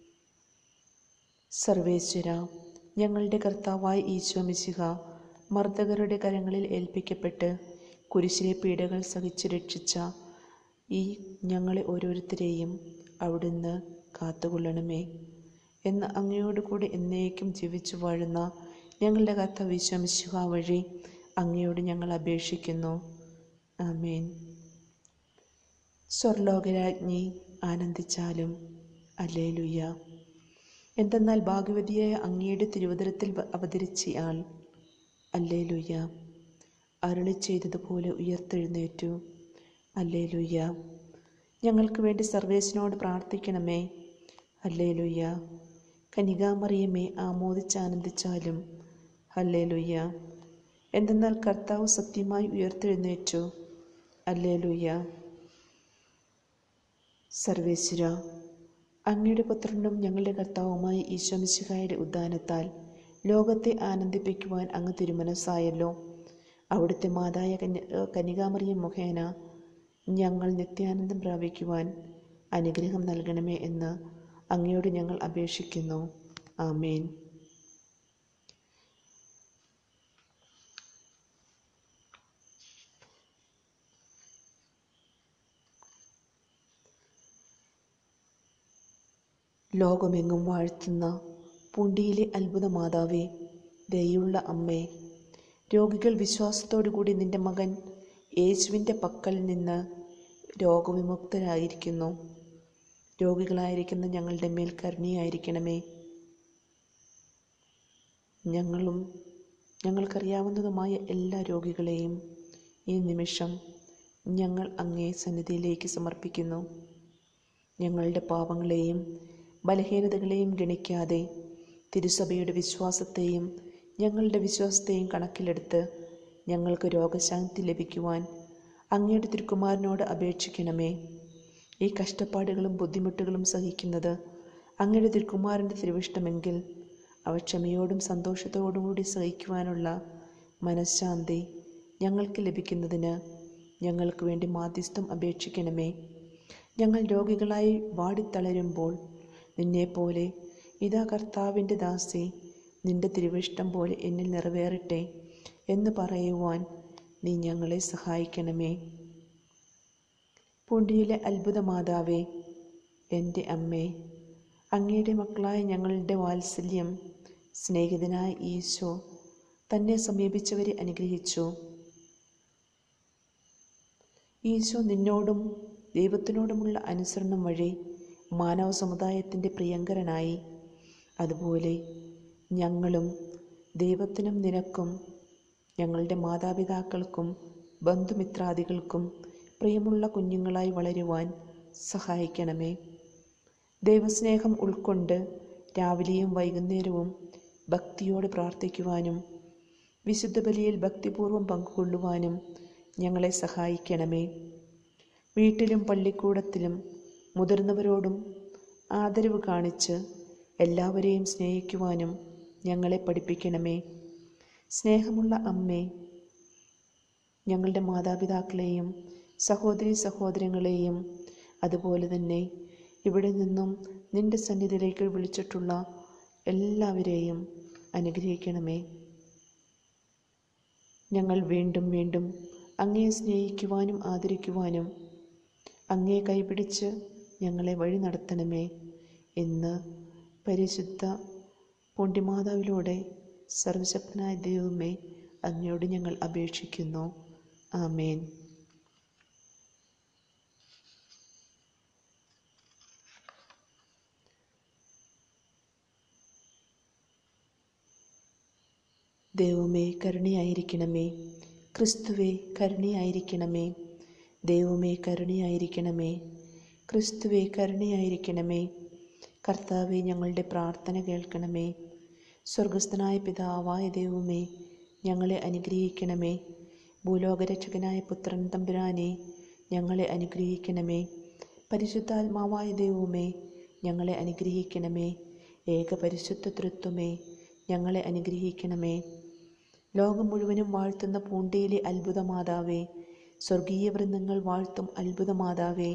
സർവേശ്വര ഞങ്ങളുടെ കർത്താവായ ഈശോ മിശിഹ മർദ്ദകരുടെ കരങ്ങളിൽ ഏൽപ്പിക്കപ്പെട്ട് കുരിശിലെ പീഡകൾ സഹിച്ച് രക്ഷിച്ച ഈ ഞങ്ങളെ ഓരോരുത്തരെയും അവിടുന്ന് കാത്തുകൊള്ളണമേ എന്ന് അങ്ങയോട് കൂടെ എന്നേക്കും ജീവിച്ചു വാഴുന്ന ഞങ്ങളുടെ കർത്താവ് ഈശോ മിശിഹ വഴി അങ്ങയോട് ഞങ്ങൾ അപേക്ഷിക്കുന്നു ആമേൻ സ്വർലോകരാജ്ഞി ആനന്ദിച്ചാലും അല്ലേലുയ്യ എന്തെന്നാൽ ഭാഗ്യവതിയായ അങ്ങയുടെ തിരുവതരത്തിൽ അവതരിച്ചയാൾ അല്ലേലുയ്യ അരുളി ചെയ്തതുപോലെ ഉയർത്തെഴുന്നേറ്റു അല്ലേലുയ്യ ഞങ്ങൾക്ക് വേണ്ടി സർവേശനോട് പ്രാർത്ഥിക്കണമേ അല്ലേലുയ്യ കനികാമറിയമേ ആമോദിച്ചാനന്ദിച്ചാലും അല്ലേലുയ്യ എന്തെന്നാൽ കർത്താവ് സത്യമായി ഉയർത്തെഴുന്നേറ്റു അല്ലേലുയ്യ സർവേശ്വര അങ്ങയുടെ പുത്രനും ഞങ്ങളുടെ കർത്താവുമായ ഈശോമിശിഹായുടെ ഉദ്ധാനത്താൽ ലോകത്തെ ആനന്ദിപ്പിക്കുവാൻ അങ്ങ് തിരുമനസ്സായല്ലോ അവിടുത്തെ മാതായ കന്യ കനികാമറിയം മുഖേന ഞങ്ങൾ നിത്യാനന്ദം പ്രാപിക്കുവാൻ അനുഗ്രഹം നൽകണമേ എന്ന് അങ്ങയോട് ഞങ്ങൾ അപേക്ഷിക്കുന്നു ആമേൻ ലോകമെങ്ങും വാഴ്ത്തുന്ന പൂണ്ടിയിലെ അത്ഭുത മാതാവേ ദയുള്ള അമ്മേ രോഗികൾ വിശ്വാസത്തോടുകൂടി നിന്റെ മകൻ യേശുവിൻ്റെ പക്കൽ നിന്ന് രോഗവിമുക്തരായിരിക്കുന്നു രോഗികളായിരിക്കുന്ന ഞങ്ങളുടെ മേൽ കരുണയായിരിക്കണമേ ഞങ്ങളും ഞങ്ങൾക്കറിയാവുന്നതുമായ എല്ലാ രോഗികളെയും ഈ നിമിഷം ഞങ്ങൾ അങ്ങേ സന്നിധിയിലേക്ക് സമർപ്പിക്കുന്നു ഞങ്ങളുടെ പാപങ്ങളെയും ബലഹീനതകളെയും ഗണിക്കാതെ തിരുസഭയുടെ വിശ്വാസത്തെയും ഞങ്ങളുടെ വിശ്വാസത്തെയും കണക്കിലെടുത്ത് ഞങ്ങൾക്ക് രോഗശാന്തി ലഭിക്കുവാൻ അങ്ങയുടെ തിരുക്കുമാരനോട് അപേക്ഷിക്കണമേ ഈ കഷ്ടപ്പാടുകളും ബുദ്ധിമുട്ടുകളും സഹിക്കുന്നത് അങ്ങയുടെ തിരുക്കുമാരൻ്റെ തിരുവിഷ്ടമെങ്കിൽ അവ ക്ഷമയോടും സന്തോഷത്തോടും കൂടി സഹിക്കുവാനുള്ള മനഃശാന്തി ഞങ്ങൾക്ക് ലഭിക്കുന്നതിന് ഞങ്ങൾക്ക് വേണ്ടി മാധ്യസ്ഥം അപേക്ഷിക്കണമേ ഞങ്ങൾ രോഗികളായി വാടിത്തളരുമ്പോൾ നിന്നെപ്പോലെ ഇതാ കർത്താവിൻ്റെ ദാസി നിന്റെ തിരുവിഷ്ടം പോലെ എന്നിൽ നിറവേറട്ടെ എന്ന് പറയുവാൻ നീ ഞങ്ങളെ സഹായിക്കണമേ പൂണ്ടിയിലെ അത്ഭുത മാതാവേ എൻ്റെ അമ്മേ അങ്ങയുടെ മക്കളായ ഞങ്ങളുടെ വാത്സല്യം സ്നേഹിതനായ ഈശോ തന്നെ സമീപിച്ചവരെ അനുഗ്രഹിച്ചു ഈശോ നിന്നോടും ദൈവത്തിനോടുമുള്ള അനുസരണം വഴി മാനവ സമുദായത്തിൻ്റെ പ്രിയങ്കരനായി അതുപോലെ ഞങ്ങളും ദൈവത്തിനും നിനക്കും ഞങ്ങളുടെ മാതാപിതാക്കൾക്കും ബന്ധുമിത്രാദികൾക്കും പ്രിയമുള്ള കുഞ്ഞുങ്ങളായി വളരുവാൻ സഹായിക്കണമേ ദൈവസ്നേഹം ഉൾക്കൊണ്ട് രാവിലെയും വൈകുന്നേരവും ഭക്തിയോട് പ്രാർത്ഥിക്കുവാനും വിശുദ്ധ ബലിയിൽ ഭക്തിപൂർവം പങ്കുകൊള്ളുവാനും ഞങ്ങളെ സഹായിക്കണമേ വീട്ടിലും പള്ളിക്കൂടത്തിലും മുതിർന്നവരോടും ആദരവ് കാണിച്ച് എല്ലാവരെയും സ്നേഹിക്കുവാനും ഞങ്ങളെ പഠിപ്പിക്കണമേ സ്നേഹമുള്ള അമ്മേ ഞങ്ങളുടെ മാതാപിതാക്കളെയും സഹോദരി സഹോദരങ്ങളെയും അതുപോലെ തന്നെ ഇവിടെ നിന്നും നിന്റെ സന്നിധിയിലേക്ക് വിളിച്ചിട്ടുള്ള എല്ലാവരെയും അനുഗ്രഹിക്കണമേ ഞങ്ങൾ വീണ്ടും വീണ്ടും അങ്ങയെ സ്നേഹിക്കുവാനും ആദരിക്കുവാനും അങ്ങയെ കൈപിടിച്ച് ഞങ്ങളെ വഴി നടത്തണമേ എന്ന് പരിശുദ്ധ പുണ്യമാതാവിലൂടെ സർവശക്തനായ ദൈവമേ അങ്ങയോട് ഞങ്ങൾ അപേക്ഷിക്കുന്നു ആമേൻ ദൈവമേ കരുണയായിരിക്കണമേ ക്രിസ്തുവേ കരുണയായിരിക്കണമേ ദൈവമേ കരുണയായിരിക്കണമേ ക്രിസ്തുവേ കരുണയായിരിക്കണമേ കർത്താവെ ഞങ്ങളുടെ പ്രാർത്ഥന കേൾക്കണമേ സ്വർഗസ്ഥനായ പിതാവായ ദൈവമേ ഞങ്ങളെ അനുഗ്രഹിക്കണമേ ഭൂലോകരക്ഷകനായ പുത്രൻ തമ്പുരാനെ ഞങ്ങളെ അനുഗ്രഹിക്കണമേ പരിശുദ്ധാത്മാവായ ദൈവമേ ഞങ്ങളെ അനുഗ്രഹിക്കണമേ ഏക പരിശുദ്ധ തൃത്വമേ ഞങ്ങളെ അനുഗ്രഹിക്കണമേ ലോകം മുഴുവനും വാഴ്ത്തുന്ന പൂണ്ടിയിലെ അത്ഭുതമാതാവേ സ്വർഗീയ വൃന്ദങ്ങൾ വാഴ്ത്തും അത്ഭുതമാതാവേ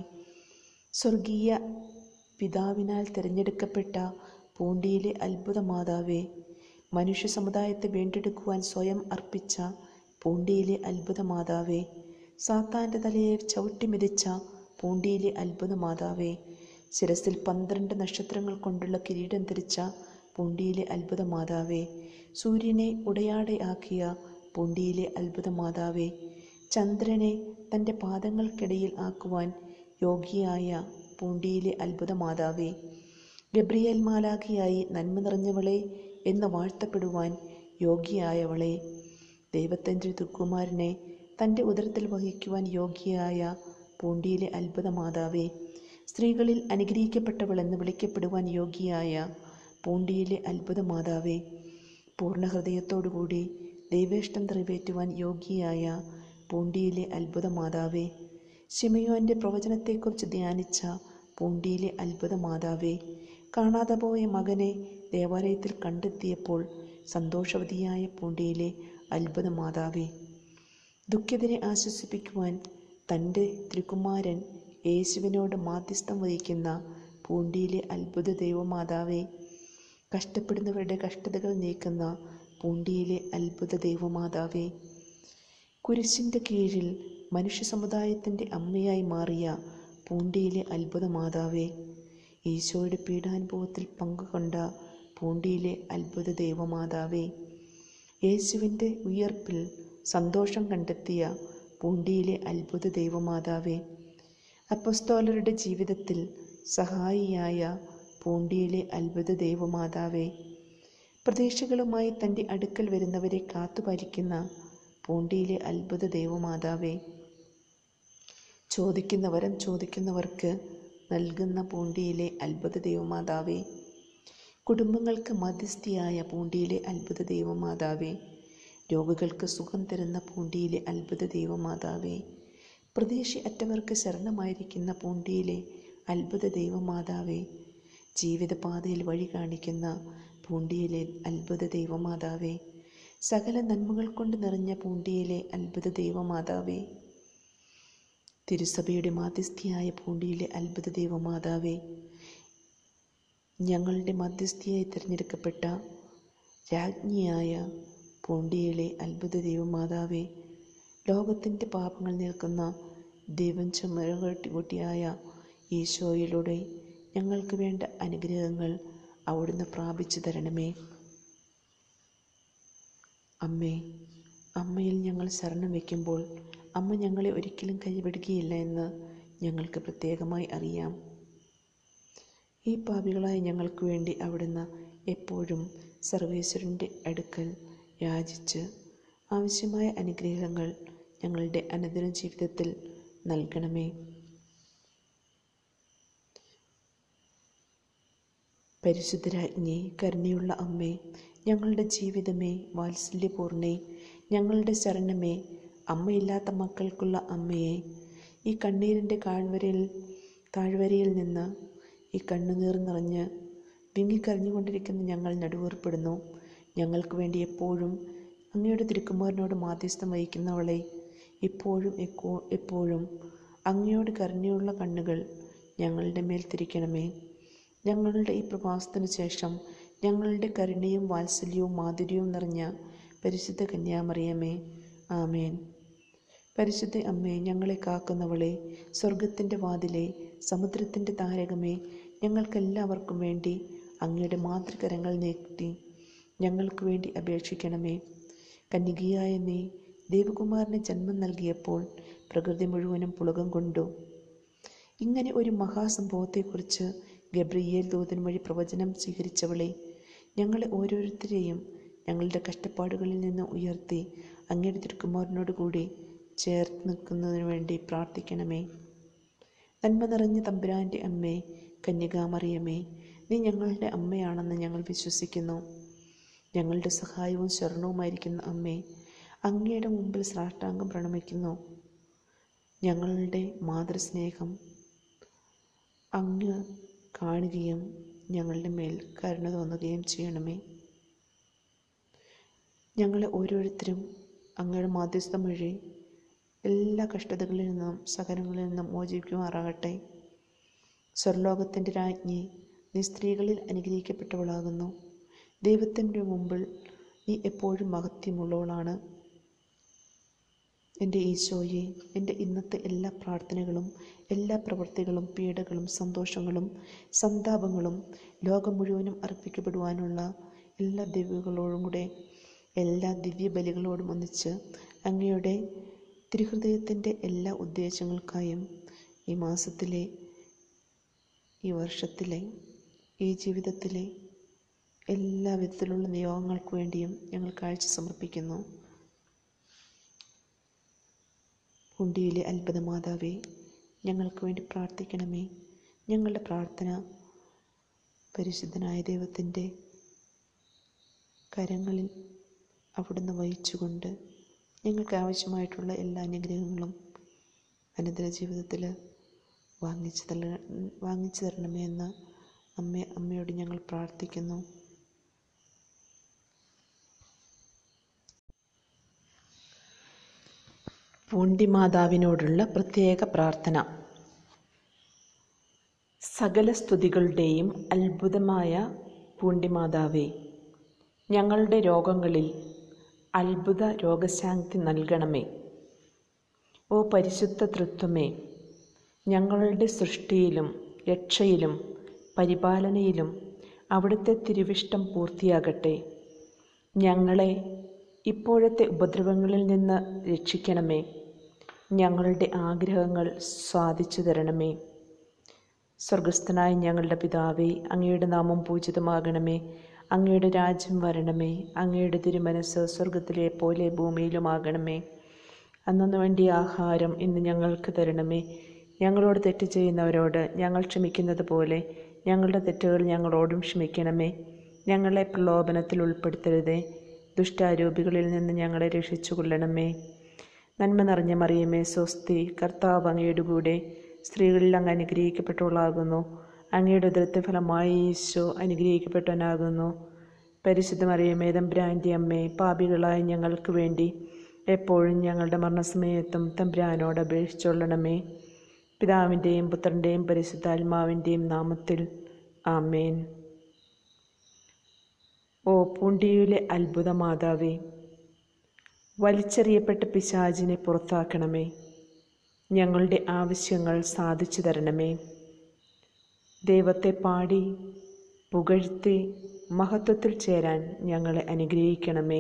സ്വർഗീയ പിതാവിനാൽ തിരഞ്ഞെടുക്കപ്പെട്ട പൂണ്ടിയിലെ അത്ഭുതമാതാവേ മനുഷ്യ സമുദായത്തെ വീണ്ടെടുക്കുവാൻ സ്വയം അർപ്പിച്ച പൂണ്ടിയിലെ അത്ഭുതമാതാവേ സാത്താൻ്റെ തലയെ ചവിട്ടിമെതിച്ച പൂണ്ടിയിലെ അത്ഭുതമാതാവേ ശിരസിൽ പന്ത്രണ്ട് നക്ഷത്രങ്ങൾ കൊണ്ടുള്ള കിരീടം ധരിച്ച പൂണ്ടിയിലെ അത്ഭുതമാതാവേ സൂര്യനെ ഉടയാടയാക്കിയ പൂണ്ടിയിലെ അത്ഭുതമാതാവേ ചന്ദ്രനെ തൻ്റെ പാദങ്ങൾക്കിടയിൽ ആക്കുവാൻ യോഗ്യയായ പൂണ്ടിയിലെ അത്ഭുതമാതാവേ ഗബ്രിയേൽ മാലാഖിയായി നന്മ നിറഞ്ഞവളെ എന്ന് വാഴ്ത്തപ്പെടുവാൻ യോഗ്യയായവളെ ദൈവത്തിൻ്റെ ദുക്കുമാരനെ തൻ്റെ ഉദരത്തിൽ വഹിക്കുവാൻ യോഗ്യയായ പൂണ്ടിയിലെ അത്ഭുതമാതാവേ സ്ത്രീകളിൽ അനുഗ്രഹിക്കപ്പെട്ടവൾ എന്ന് വിളിക്കപ്പെടുവാൻ യോഗ്യയായ പൂണ്ടിയിലെ അത്ഭുതമാതാവേ പൂർണ്ണ ഹൃദയത്തോടുകൂടി ദൈവേഷ്ടം നിറവേറ്റുവാൻ യോഗ്യയായ പൂണ്ടിയിലെ അത്ഭുതമാതാവേ ശിമയോൻ്റെ പ്രവചനത്തെക്കുറിച്ച് ധ്യാനിച്ച പൂണ്ടിയിലെ അത്ഭുതമാതാവേ കാണാതെ പോയ മകനെ ദേവാലയത്തിൽ കണ്ടെത്തിയപ്പോൾ സന്തോഷവതിയായ പൂണ്ടിയിലെ അത്ഭുതമാതാവേ ദുഃഖിതരെ ആശ്വസിപ്പിക്കുവാൻ തൻ്റെ തിരുക്കുമാരൻ യേശുവിനോട് മാധ്യസ്ഥം വഹിക്കുന്ന പൂണ്ടിയിലെ അത്ഭുത ദൈവമാതാവേ കഷ്ടപ്പെടുന്നവരുടെ കഷ്ടതകൾ നീക്കുന്ന പൂണ്ടിയിലെ അത്ഭുത ദൈവമാതാവേ കുരിശിൻ്റെ കീഴിൽ മനുഷ്യ സമുദായത്തിൻ്റെ അമ്മയായി മാറിയ പൂണ്ടിയിലെ അത്ഭുത മാതാവേ ഈശോയുടെ പീഡാനുഭവത്തിൽ പങ്കുകൊണ്ട പൂണ്ടിയിലെ അത്ഭുത ദൈവമാതാവേ യേശുവിൻ്റെ ഉയർപ്പിൽ സന്തോഷം കണ്ടെത്തിയ പൂണ്ടിയിലെ അത്ഭുത ദൈവമാതാവേ അപ്പസ്തോലരുടെ ജീവിതത്തിൽ സഹായിയായ പൂണ്ടിയിലെ അത്ഭുത ദൈവമാതാവേ പ്രതീക്ഷകളുമായി തൻ്റെ അടുക്കൽ വരുന്നവരെ കാത്തുപാലിക്കുന്ന പൂണ്ടിയിലെ അത്ഭുത ദൈവമാതാവേ ചോദിക്കുന്ന വരം ചോദിക്കുന്നവർക്ക് നൽകുന്ന പൂണ്ടിയിലെ അത്ഭുത ദൈവമാതാവേ കുടുംബങ്ങൾക്ക് മധ്യസ്ഥിയായ പൂണ്ടിയിലെ അത്ഭുത ദൈവമാതാവേ രോഗികൾക്ക് സുഖം തരുന്ന പൂണ്ടിയിലെ അത്ഭുത ദൈവമാതാവേ പ്രതീക്ഷ അറ്റവർക്ക് ശരണമായിരിക്കുന്ന പൂണ്ടിയിലെ അത്ഭുത ദൈവമാതാവേ ജീവിതപാതയിൽ വഴി കാണിക്കുന്ന പൂണ്ടിയിലെ അത്ഭുത ദൈവമാതാവേ സകല നന്മകൾ കൊണ്ട് നിറഞ്ഞ പൂണ്ടിയിലെ അത്ഭുത ദൈവമാതാവേ തിരുസഭയുടെ മാധ്യസ്ഥിയായ പൂണ്ടിയിലെ അത്ഭുത ദൈവമാതാവേ ഞങ്ങളുടെ മധ്യസ്ഥയായി തിരഞ്ഞെടുക്കപ്പെട്ട രാജ്ഞിയായ പൂണ്ടിയിലെ അത്ഭുത ദൈവമാതാവേ ലോകത്തിൻ്റെ പാപങ്ങൾ നിൽക്കുന്ന ദൈവം ചുമരകുട്ടിയായ ഈശോയിലൂടെ ഞങ്ങൾക്ക് വേണ്ട അനുഗ്രഹങ്ങൾ അവിടുന്ന് പ്രാപിച്ചു തരണമേ അമ്മേ അമ്മയിൽ ഞങ്ങൾ ശരണം വയ്ക്കുമ്പോൾ അമ്മ ഞങ്ങളെ ഒരിക്കലും കൈവിടുകയില്ല എന്ന് ഞങ്ങൾക്ക് പ്രത്യേകമായി അറിയാം ഈ പാപികളായ ഞങ്ങൾക്ക് വേണ്ടി അവിടുന്ന് എപ്പോഴും സർവേശ്വരൻ്റെ അടുക്കൽ യാചിച്ച് ആവശ്യമായ അനുഗ്രഹങ്ങൾ ഞങ്ങളുടെ അനുദിന ജീവിതത്തിൽ നൽകണമേ പരിശുദ്ധരാജ്ഞി കരുണയുള്ള അമ്മേ ഞങ്ങളുടെ ജീവിതമേ വാത്സല്യപൂർണ്ണേ ഞങ്ങളുടെ ശരണമേ അമ്മയില്ലാത്ത മക്കൾക്കുള്ള അമ്മയെ ഈ കണ്ണീരിൻ്റെ കാഴ്വരയിൽ താഴ്വരയിൽ നിന്ന് ഈ കണ്ണുനീർ നിറഞ്ഞ് വിങ്ങിക്കരഞ്ഞുകൊണ്ടിരിക്കുന്ന ഞങ്ങൾ നടുവേർപ്പെടുന്നു ഞങ്ങൾക്ക് വേണ്ടി എപ്പോഴും അങ്ങയുടെ തിരുക്കുമാരനോട് മാധ്യസ്ഥം വഹിക്കുന്നവളെ ഇപ്പോഴും എക്കോ എപ്പോഴും അങ്ങയോട് കരുണയുള്ള കണ്ണുകൾ ഞങ്ങളുടെ മേൽ തിരിക്കണമേ ഞങ്ങളുടെ ഈ പ്രവാസത്തിനു ശേഷം ഞങ്ങളുടെ കരുണയും വാത്സല്യവും മാധുര്യവും നിറഞ്ഞ പരിശുദ്ധ കന്യാമറിയമേ ആമേൻ പരിശുദ്ധ അമ്മേ ഞങ്ങളെ കാക്കുന്നവളെ സ്വർഗത്തിൻ്റെ വാതിലെ സമുദ്രത്തിൻ്റെ താരകമേ ഞങ്ങൾക്കെല്ലാവർക്കും വേണ്ടി അങ്ങയുടെ മാതൃകരങ്ങൾ നീട്ടി ഞങ്ങൾക്ക് വേണ്ടി അപേക്ഷിക്കണമേ കന്യകയായ നീ ദേവകുമാരന് ജന്മം നൽകിയപ്പോൾ പ്രകൃതി മുഴുവനും പുളകം കൊണ്ടു ഇങ്ങനെ ഒരു മഹാസംഭവത്തെക്കുറിച്ച് ഗബ്രിയേൽ ദൂതൻ വഴി പ്രവചനം സ്വീകരിച്ചവളെ ഞങ്ങളെ ഓരോരുത്തരെയും ഞങ്ങളുടെ കഷ്ടപ്പാടുകളിൽ നിന്ന് ഉയർത്തി അങ്ങയുടെ തിരുക്കുമാരനോട് കൂടി ചേർത്ത് നിൽക്കുന്നതിനു വേണ്ടി പ്രാർത്ഥിക്കണമേ നന്മ നിറഞ്ഞ തമ്പുരാൻ്റെ അമ്മേ കന്യകാമറിയമേ നീ ഞങ്ങളുടെ അമ്മയാണെന്ന് ഞങ്ങൾ വിശ്വസിക്കുന്നു ഞങ്ങളുടെ സഹായവും ശരണവുമായിരിക്കുന്ന അമ്മേ അങ്ങയുടെ മുമ്പിൽ സാഷ്ടാംഗം പ്രണമിക്കുന്നു ഞങ്ങളുടെ മാതൃസ്നേഹം അങ്ങ് കാണുകയും ഞങ്ങളുടെ മേൽ കരുണ തോന്നുകയും ചെയ്യണമേ ഞങ്ങളെ ഓരോരുത്തരും അങ്ങയുടെ മാധ്യസ്ഥം വഴി എല്ലാ കഷ്ടതകളിൽ നിന്നും സഹനങ്ങളിൽ നിന്നും മോചിക്കുമാറാകട്ടെ സ്വർലോകത്തിൻ്റെ രാജ്ഞി നീ സ്ത്രീകളിൽ അനുഗ്രഹിക്കപ്പെട്ടവളാകുന്നു ദൈവത്തിൻ്റെ മുമ്പിൽ നീ എപ്പോഴും മഹത്വമുള്ളവളാണ് എൻ്റെ ഈശോയെ എൻ്റെ ഇന്നത്തെ എല്ലാ പ്രാർത്ഥനകളും എല്ലാ പ്രവൃത്തികളും പീഡകളും സന്തോഷങ്ങളും സന്താപങ്ങളും ലോകം മുഴുവനും അർപ്പിക്കപ്പെടുവാനുള്ള എല്ലാ ദിവ്യകളോടും കൂടെ എല്ലാ ദിവ്യബലികളോടും ഒന്നിച്ച് അങ്ങയുടെ തിരുഹൃദയത്തിൻ്റെ എല്ലാ ഉദ്ദേശങ്ങൾക്കായും ഈ മാസത്തിലെ ഈ വർഷത്തിലെ ഈ ജീവിതത്തിലെ എല്ലാ വിധത്തിലുള്ള നിയോഗങ്ങൾക്ക് വേണ്ടിയും ഞങ്ങൾ കാഴ്ച സമർപ്പിക്കുന്നു ഉണ്ടിയിലെ അത്ഭുത മാതാവേ ഞങ്ങൾക്ക് വേണ്ടി പ്രാർത്ഥിക്കണമേ ഞങ്ങളുടെ പ്രാർത്ഥന പരിശുദ്ധനായ ദൈവത്തിൻ്റെ കരങ്ങളിൽ അവിടുന്ന് വഹിച്ചുകൊണ്ട് ഞങ്ങൾക്ക് ആവശ്യമായിട്ടുള്ള എല്ലാ അനുഗ്രഹങ്ങളും അനന്തര ജീവിതത്തിൽ വാങ്ങിച്ചു തര വാങ്ങിച്ചു തരണമേ എന്ന് അമ്മ അമ്മയോട് ഞങ്ങൾ പ്രാർത്ഥിക്കുന്നു പൂണ്ടിമാതാവിനോടുള്ള പ്രത്യേക പ്രാർത്ഥന സകല സ്തുതികളുടെയും അത്ഭുതമായ പൂണ്ടിമാതാവേ ഞങ്ങളുടെ രോഗങ്ങളിൽ അത്ഭുത രോഗശാന്തി നൽകണമേ ഓ പരിശുദ്ധ തൃത്വമേ ഞങ്ങളുടെ സൃഷ്ടിയിലും രക്ഷയിലും പരിപാലനയിലും അവിടുത്തെ തിരുവിഷ്ടം പൂർത്തിയാകട്ടെ ഞങ്ങളെ ഇപ്പോഴത്തെ ഉപദ്രവങ്ങളിൽ നിന്ന് രക്ഷിക്കണമേ ഞങ്ങളുടെ ആഗ്രഹങ്ങൾ സാധിച്ചു തരണമേ സ്വർഗസ്ഥനായ ഞങ്ങളുടെ പിതാവേ അങ്ങയുടെ നാമം പൂജിതമാകണമേ അങ്ങയുടെ രാജ്യം വരണമേ അങ്ങയുടെ തിരുമനസ് സ്വർഗത്തിലെ പോലെ ഭൂമിയിലുമാകണമേ അന്നു വേണ്ടി ആഹാരം ഇന്ന് ഞങ്ങൾക്ക് തരണമേ ഞങ്ങളോട് തെറ്റ് ചെയ്യുന്നവരോട് ഞങ്ങൾ ക്ഷമിക്കുന്നത് പോലെ ഞങ്ങളുടെ തെറ്റുകൾ ഞങ്ങളോടും ക്ഷമിക്കണമേ ഞങ്ങളെ പ്രലോഭനത്തിൽ ഉൾപ്പെടുത്തരുതേ ദുഷ്ടാരൂപികളിൽ നിന്ന് ഞങ്ങളെ രക്ഷിച്ചു കൊള്ളണമേ നന്മ നിറഞ്ഞ മറിയമേ സ്വസ്തി കർത്താവ് അങ്ങയുടെ കൂടെ സ്ത്രീകളിൽ അങ്ങ് അനുഗ്രഹിക്കപ്പെട്ടവളാകുന്നു അങ്ങയുടെ ഉദരത്തെ ഫലമായി ഈശോ അനുഗ്രഹിക്കപ്പെട്ടവനാകുന്നു പരിശുദ്ധ മറിയമേ തമ്പ്രാൻ്റെ അമ്മേ പാപികളായ ഞങ്ങൾക്ക് വേണ്ടി എപ്പോഴും ഞങ്ങളുടെ മരണസമയത്തും തമ്പ്രാനോട് അപേക്ഷിച്ചുകൊള്ളണമേ പിതാവിൻ്റെയും പുത്രൻ്റെയും പരിശുദ്ധാത്മാവിൻ്റെയും നാമത്തിൽ ആമേൻ ഓ പൂണ്ടിയിലെ അത്ഭുത മാതാവേ വലിച്ചെറിയപ്പെട്ട പിശാചിനെ പുറത്താക്കണമേ ഞങ്ങളുടെ ആവശ്യങ്ങൾ സാധിച്ചു തരണമേ ദൈവത്തെ പാടി പുകഴ്ത്തി മഹത്വത്തിൽ ചേരാൻ ഞങ്ങളെ അനുഗ്രഹിക്കണമേ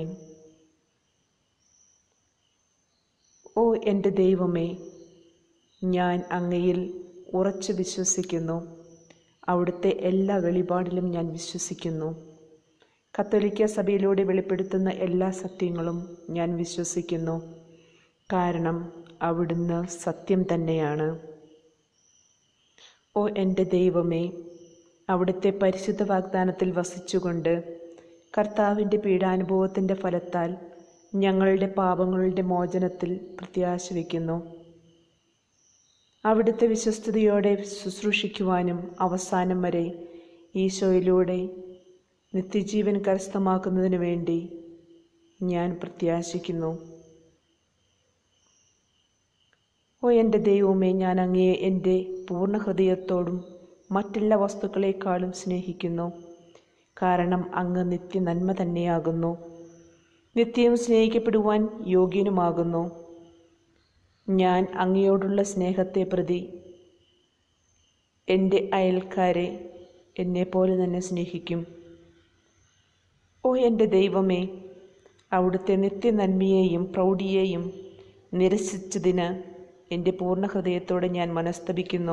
ഓ എൻ്റെ ദൈവമേ ഞാൻ അങ്ങയിൽ ഉറച്ചു വിശ്വസിക്കുന്നു അവിടുത്തെ എല്ലാ വെളിപാടിലും ഞാൻ വിശ്വസിക്കുന്നു കത്തോലിക്ക സഭയിലൂടെ വെളിപ്പെടുത്തുന്ന എല്ലാ സത്യങ്ങളും ഞാൻ വിശ്വസിക്കുന്നു കാരണം അവിടുന്ന് സത്യം തന്നെയാണ് ഓ എൻ്റെ ദൈവമേ അവിടുത്തെ പരിശുദ്ധ വാഗ്ദാനത്തിൽ വസിച്ചുകൊണ്ട് കർത്താവിൻ്റെ പീഡാനുഭവത്തിൻ്റെ ഫലത്താൽ ഞങ്ങളുടെ പാപങ്ങളുടെ മോചനത്തിൽ പ്രത്യാശ വയ്ക്കുന്നു അവിടുത്തെ വിശ്വസ്തയോടെ ശുശ്രൂഷിക്കുവാനും അവസാനം വരെ ഈശോയിലൂടെ നിത്യജീവൻ കരസ്ഥമാക്കുന്നതിന് വേണ്ടി ഞാൻ പ്രത്യാശിക്കുന്നു ഓ എൻ്റെ ദൈവമേ ഞാൻ അങ്ങയെ എൻ്റെ പൂർണ്ണ ഹൃദയത്തോടും മറ്റെല്ലാ വസ്തുക്കളെക്കാളും സ്നേഹിക്കുന്നു കാരണം അങ്ങ് നിത്യ നന്മ തന്നെയാകുന്നു നിത്യവും സ്നേഹിക്കപ്പെടുവാൻ യോഗ്യനുമാകുന്നു ഞാൻ അങ്ങയോടുള്ള സ്നേഹത്തെ പ്രതി എൻ്റെ അയൽക്കാരെ എന്നെപ്പോലെ തന്നെ സ്നേഹിക്കും ഓ എൻ്റെ ദൈവമേ അവിടുത്തെ നിത്യനന്മയെയും പ്രൗഢിയെയും നിരസിച്ചതിന് എൻ്റെ പൂർണ്ണ ഹൃദയത്തോടെ ഞാൻ മനസ്തപിക്കുന്നു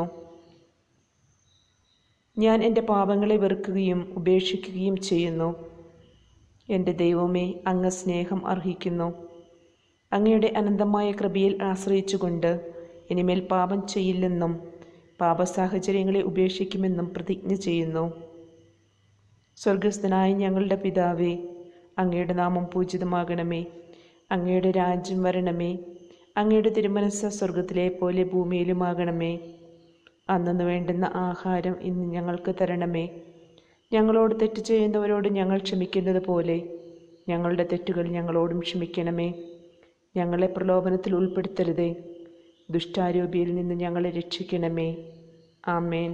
ഞാൻ എൻ്റെ പാപങ്ങളെ വെറുക്കുകയും ഉപേക്ഷിക്കുകയും ചെയ്യുന്നു എൻ്റെ ദൈവമേ അങ്ങ് സ്നേഹം അർഹിക്കുന്നു അങ്ങയുടെ അനന്തമായ കൃപയിൽ ആശ്രയിച്ചുകൊണ്ട് ഇനിമേൽ പാപം ചെയ്യില്ലെന്നും പാപസാഹചര്യങ്ങളെ ഉപേക്ഷിക്കുമെന്നും പ്രതിജ്ഞ ചെയ്യുന്നു സ്വർഗസ്ഥനായ ഞങ്ങളുടെ പിതാവേ അങ്ങയുടെ നാമം പൂജിതമാകണമേ അങ്ങയുടെ രാജ്യം വരണമേ അങ്ങയുടെ തിരുമനസ് സ്വർഗത്തിലെ പോലെ ഭൂമിയിലുമാകണമേ അന്നു വേണ്ടുന്ന ആഹാരം ഇന്ന് ഞങ്ങൾക്ക് തരണമേ ഞങ്ങളോട് തെറ്റ് ചെയ്യുന്നവരോട് ഞങ്ങൾ ക്ഷമിക്കുന്നത് പോലെ ഞങ്ങളുടെ തെറ്റുകൾ ഞങ്ങളോടും ക്ഷമിക്കണമേ ഞങ്ങളെ പ്രലോഭനത്തിൽ ഉൾപ്പെടുത്തരുതേ ദുഷ്ടാരൂപിയിൽ നിന്ന് ഞങ്ങളെ രക്ഷിക്കണമേ ആമേൻ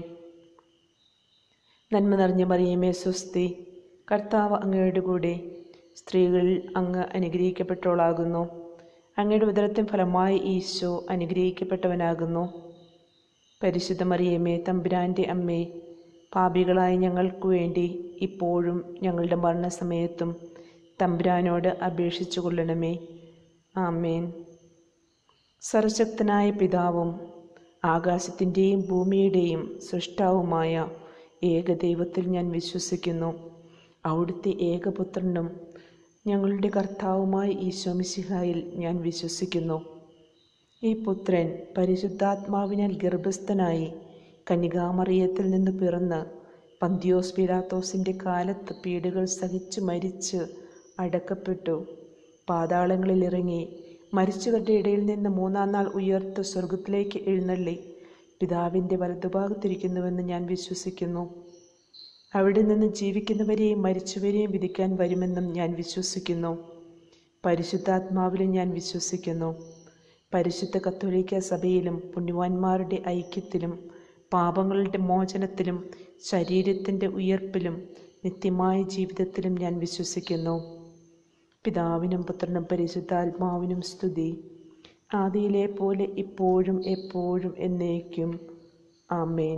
നന്മ നിറഞ്ഞ മറിയമേ സ്വസ്തി കർത്താവ് അങ്ങയുടെ കൂടെ സ്ത്രീകളിൽ അങ്ങ് അനുഗ്രഹിക്കപ്പെട്ടവളാകുന്നു അങ്ങയുടെ ഉദരത്തിൻ ഫലമായി ഈശോ അനുഗ്രഹിക്കപ്പെട്ടവനാകുന്നു പരിശുദ്ധ മറിയമേ തമ്പുരാൻ്റെ അമ്മേ പാപികളായ ഞങ്ങൾക്ക് വേണ്ടി ഇപ്പോഴും ഞങ്ങളുടെ മരണസമയത്തും തമ്പുരാനോട് അപേക്ഷിച്ചു കൊള്ളണമേ ആമേൻ സർവശക്തനായ പിതാവും ആകാശത്തിൻ്റെയും ഭൂമിയുടെയും സൃഷ്ടാവുമായ ഏകദൈവത്തിൽ ഞാൻ വിശ്വസിക്കുന്നു അവിടുത്തെ ഏകപുത്രനും ഞങ്ങളുടെ കർത്താവുമായ ഈശോമിശിഹായിൽ ഞാൻ വിശ്വസിക്കുന്നു ഈ പുത്രൻ പരിശുദ്ധാത്മാവിനാൽ ഗർഭസ്ഥനായി കന്യകാമറിയത്തിൽ നിന്ന് പിറന്ന് പന്തിയോസ് പിലാത്തോസിൻ്റെ കാലത്ത് പീഡകൾ സഹിച്ച് മരിച്ച് അടക്കപ്പെട്ടു പാതാളങ്ങളിൽ ഇറങ്ങി മരിച്ചവരുടെ ഇടയിൽ നിന്ന് മൂന്നാം നാൾ ഉയർത്ത് സ്വർഗത്തിലേക്ക് എഴുന്നള്ളി പിതാവിൻ്റെ വലതുഭാഗത്തിരിക്കുന്നുവെന്ന് ഞാൻ വിശ്വസിക്കുന്നു അവിടെ നിന്ന് ജീവിക്കുന്നവരെയും മരിച്ചവരെയും വിധിക്കാൻ വരുമെന്നും ഞാൻ വിശ്വസിക്കുന്നു പരിശുദ്ധാത്മാവിലും ഞാൻ വിശ്വസിക്കുന്നു പരിശുദ്ധ കത്തോലിക്ക സഭയിലും പുണ്യവാന്മാരുടെ ഐക്യത്തിലും പാപങ്ങളുടെ മോചനത്തിലും ശരീരത്തിൻ്റെ ഉയർപ്പിലും നിത്യമായ ജീവിതത്തിലും ഞാൻ വിശ്വസിക്കുന്നു പിതാവിനും പുത്രനും പരിശുദ്ധാത്മാവിനും സ്തുതി ആദിയിലെ പോലെ ഇപ്പോഴും എപ്പോഴും എന്നേക്കും ആമേൻ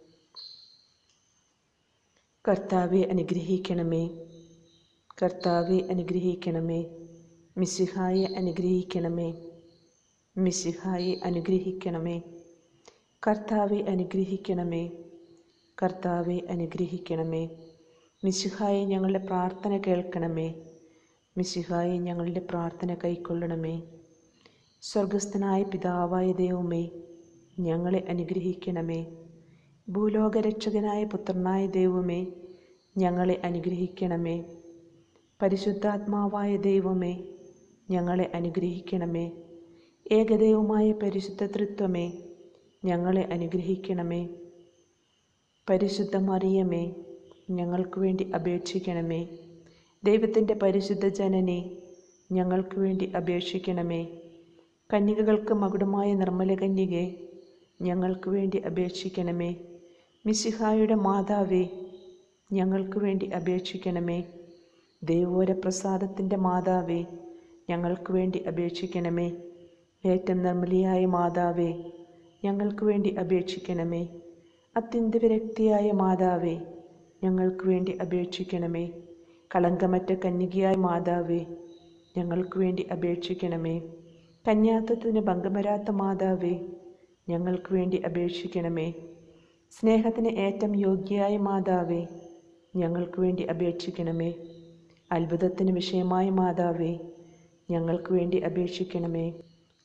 കർത്താവെ അനുഗ്രഹിക്കണമേ കർത്താവെ അനുഗ്രഹിക്കണമേ മിശിഹായെ അനുഗ്രഹിക്കണമേ മിശിഹായെ അനുഗ്രഹിക്കണമേ കർത്താവെ അനുഗ്രഹിക്കണമേ കർത്താവെ അനുഗ്രഹിക്കണമേ മിശിഹായെ ഞങ്ങളുടെ പ്രാർത്ഥന കേൾക്കണമേ മിശിഹായെ ഞങ്ങളുടെ പ്രാർത്ഥന കൈക്കൊള്ളണമേ സ്വർഗസ്ഥനായ പിതാവായ ദൈവമേ ഞങ്ങളെ അനുഗ്രഹിക്കണമേ ഭൂലോകരക്ഷകനായ പുത്രനായ ദൈവമേ ഞങ്ങളെ അനുഗ്രഹിക്കണമേ പരിശുദ്ധാത്മാവായ ദൈവമേ ഞങ്ങളെ അനുഗ്രഹിക്കണമേ ഏകദൈവമായ പരിശുദ്ധ തൃത്വമേ ഞങ്ങളെ അനുഗ്രഹിക്കണമേ പരിശുദ്ധ മറിയമേ ഞങ്ങൾക്ക് വേണ്ടി അപേക്ഷിക്കണമേ ദൈവത്തിൻ്റെ പരിശുദ്ധ ജനനെ ഞങ്ങൾക്ക് വേണ്ടി അപേക്ഷിക്കണമേ കന്യകകൾക്ക് മകുടമായ നിർമ്മല കന്യകെ ഞങ്ങൾക്ക് വേണ്ടി അപേക്ഷിക്കണമേ മിശിഹായുടെ മാതാവേ ഞങ്ങൾക്ക് വേണ്ടി അപേക്ഷിക്കണമേ ദൈവോരപ്രസാദത്തിൻ്റെ മാതാവേ ഞങ്ങൾക്ക് വേണ്ടി അപേക്ഷിക്കണമേ ഏറ്റവും നിർമ്മലിയായ മാതാവേ ഞങ്ങൾക്ക് വേണ്ടി അപേക്ഷിക്കണമേ അത്യന്ത വിരക്തിയായ മാതാവേ ഞങ്ങൾക്ക് വേണ്ടി അപേക്ഷിക്കണമേ കളങ്കമറ്റ കന്യകയായ മാതാവേ ഞങ്ങൾക്ക് വേണ്ടി അപേക്ഷിക്കണമേ കന്യാത്വത്തിന് ഭംഗം വരാത്ത മാതാവേ ഞങ്ങൾക്ക് വേണ്ടി അപേക്ഷിക്കണമേ സ്നേഹത്തിന് ഏറ്റവും യോഗ്യയായ മാതാവേ ഞങ്ങൾക്ക് വേണ്ടി അപേക്ഷിക്കണമേ അത്ഭുതത്തിന് വിഷയമായ മാതാവേ ഞങ്ങൾക്ക് വേണ്ടി അപേക്ഷിക്കണമേ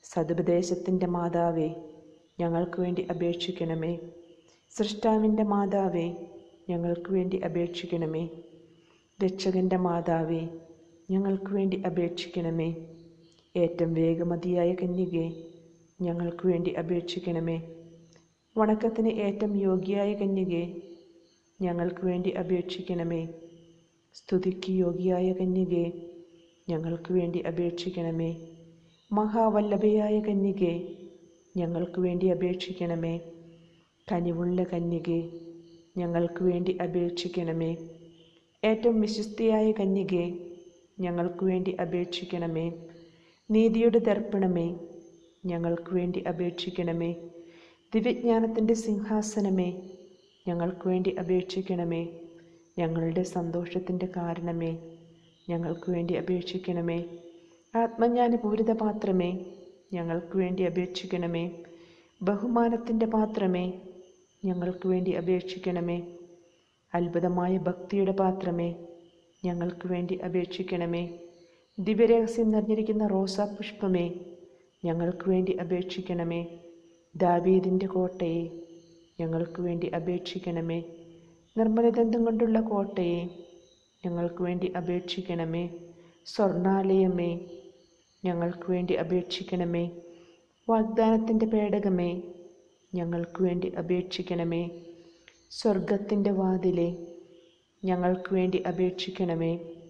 സതുപദേശത്തിൻ്റെ മാതാവേ ഞങ്ങൾക്ക് വേണ്ടി അപേക്ഷിക്കണമേ സൃഷ്ടാവിൻ്റെ മാതാവേ ഞങ്ങൾക്ക് വേണ്ടി അപേക്ഷിക്കണമേ രക്ഷകൻ്റെ മാതാവേ ഞങ്ങൾക്ക് വേണ്ടി അപേക്ഷിക്കണമേ ഏറ്റവും വേഗമതിയായ കന്യകെ ഞങ്ങൾക്ക് വേണ്ടി അപേക്ഷിക്കണമേ വണക്കത്തിന് ഏറ്റവും യോഗ്യയായ കന്യകെ ഞങ്ങൾക്ക് വേണ്ടി അപേക്ഷിക്കണമേ സ്തുതിക്ക് യോഗ്യയായ കന്യകെ ഞങ്ങൾക്ക് വേണ്ടി അപേക്ഷിക്കണമേ മഹാവല്ലഭയായ കന്യകെ ഞങ്ങൾക്ക് വേണ്ടി അപേക്ഷിക്കണമേ കനിവുള്ള കന്യകെ ഞങ്ങൾക്ക് വേണ്ടി അപേക്ഷിക്കണമേ ഏറ്റവും വിശ്വസ്തയായ കന്യകെ ഞങ്ങൾക്ക് വേണ്ടി അപേക്ഷിക്കണമേ നീതിയുടെ ദർപ്പണമേ ഞങ്ങൾക്ക് വേണ്ടി അപേക്ഷിക്കണമേ ദിവ്യജ്ഞാനത്തിൻ്റെ സിംഹാസനമേ ഞങ്ങൾക്ക് വേണ്ടി അപേക്ഷിക്കണമേ ഞങ്ങളുടെ സന്തോഷത്തിൻ്റെ കാരണമേ ഞങ്ങൾക്ക് വേണ്ടി അപേക്ഷിക്കണമേ ആത്മജ്ഞാന പൂരിത പാത്രമേ ഞങ്ങൾക്ക് വേണ്ടി അപേക്ഷിക്കണമേ ബഹുമാനത്തിൻ്റെ പാത്രമേ ഞങ്ങൾക്ക് വേണ്ടി അപേക്ഷിക്കണമേ അത്ഭുതമായ ഭക്തിയുടെ പാത്രമേ ഞങ്ങൾക്ക് വേണ്ടി അപേക്ഷിക്കണമേ ദിവ്യരഹസ്യം നിറഞ്ഞിരിക്കുന്ന റോസാപുഷ്പമേ ഞങ്ങൾക്ക് വേണ്ടി അപേക്ഷിക്കണമേ ദാവീദിൻ്റെ കോട്ടയെ ഞങ്ങൾക്ക് വേണ്ടി അപേക്ഷിക്കണമേ നിർമ്മലദന്തം കൊണ്ടുള്ള കോട്ടയെ ഞങ്ങൾക്ക് വേണ്ടി അപേക്ഷിക്കണമേ സ്വർണാലയമേ ഞങ്ങൾക്ക് വേണ്ടി അപേക്ഷിക്കണമേ വാഗ്ദാനത്തിൻ്റെ പേടകമേ ഞങ്ങൾക്ക് വേണ്ടി അപേക്ഷിക്കണമേ സ്വർഗത്തിൻ്റെ വാതിലെ ഞങ്ങൾക്ക് വേണ്ടി അപേക്ഷിക്കണമേ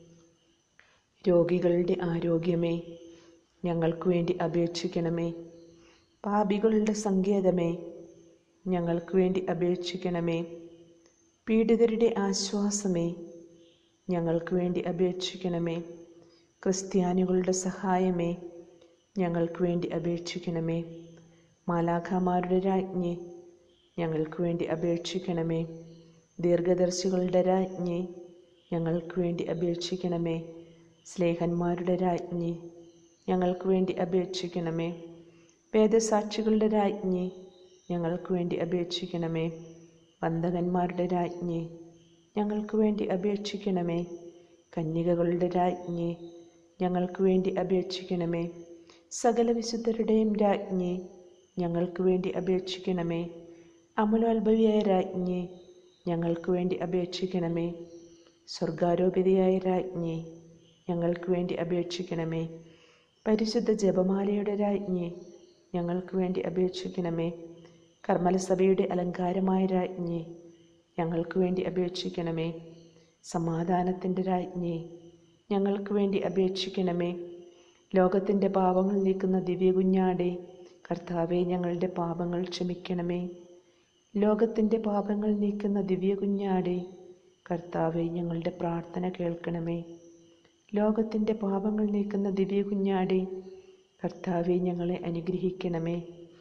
രോഗികളുടെ ആരോഗ്യമേ ഞങ്ങൾക്ക് വേണ്ടി അപേക്ഷിക്കണമേ പാപികളുടെ സങ്കേതമേ ഞങ്ങൾക്ക് വേണ്ടി അപേക്ഷിക്കണമേ പീഡിതരുടെ ആശ്വാസമേ ഞങ്ങൾക്ക് വേണ്ടി അപേക്ഷിക്കണമേ ക്രിസ്ത്യാനികളുടെ സഹായമേ ഞങ്ങൾക്ക് വേണ്ടി അപേക്ഷിക്കണമേ മാലാഖമാരുടെ രാജ്ഞി ഞങ്ങൾക്ക് വേണ്ടി അപേക്ഷിക്കണമേ ദീർഘദർശികളുടെ രാജ്ഞി ഞങ്ങൾക്ക് വേണ്ടി അപേക്ഷിക്കണമേ സ്ലേഹന്മാരുടെ രാജ്ഞി ഞങ്ങൾക്ക് വേണ്ടി അപേക്ഷിക്കണമേ വേദസാക്ഷികളുടെ രാജ്ഞി ഞങ്ങൾക്ക് വേണ്ടി അപേക്ഷിക്കണമേ വന്ദകന്മാരുടെ രാജ്ഞി ഞങ്ങൾക്ക് വേണ്ടി അപേക്ഷിക്കണമേ കന്യകകളുടെ രാജ്ഞി ഞങ്ങൾക്ക് വേണ്ടി അപേക്ഷിക്കണമേ സകല വിശുദ്ധരുടെയും രാജ്ഞി ഞങ്ങൾക്ക് വേണ്ടി അപേക്ഷിക്കണമേ അമലോത്ഭവിയായ രാജ്ഞി ഞങ്ങൾക്ക് വേണ്ടി അപേക്ഷിക്കണമേ സ്വർഗാരോപിതയായ രാജ്ഞി ഞങ്ങൾക്ക് വേണ്ടി അപേക്ഷിക്കണമേ പരിശുദ്ധ ജപമാലയുടെ രാജ്ഞി ഞങ്ങൾക്ക് വേണ്ടി അപേക്ഷിക്കണമേ കർമ്മലസഭയുടെ അലങ്കാരമായ രാജ്ഞി ഞങ്ങൾക്ക് വേണ്ടി അപേക്ഷിക്കണമേ സമാധാനത്തിൻ്റെ രാജ്ഞി ഞങ്ങൾക്ക് വേണ്ടി അപേക്ഷിക്കണമേ ലോകത്തിൻ്റെ പാപങ്ങൾ നീക്കുന്ന ദിവ്യകുഞ്ഞാടെ കർത്താവെ ഞങ്ങളുടെ പാപങ്ങൾ ക്ഷമിക്കണമേ ലോകത്തിൻ്റെ പാപങ്ങൾ നീക്കുന്ന ദിവ്യകുഞ്ഞാടെ കർത്താവെ ഞങ്ങളുടെ പ്രാർത്ഥന കേൾക്കണമേ ലോകത്തിൻ്റെ പാപങ്ങൾ നീക്കുന്ന ദിവ്യകുഞ്ഞാടെ കർത്താവെ ഞങ്ങളെ അനുഗ്രഹിക്കണമേ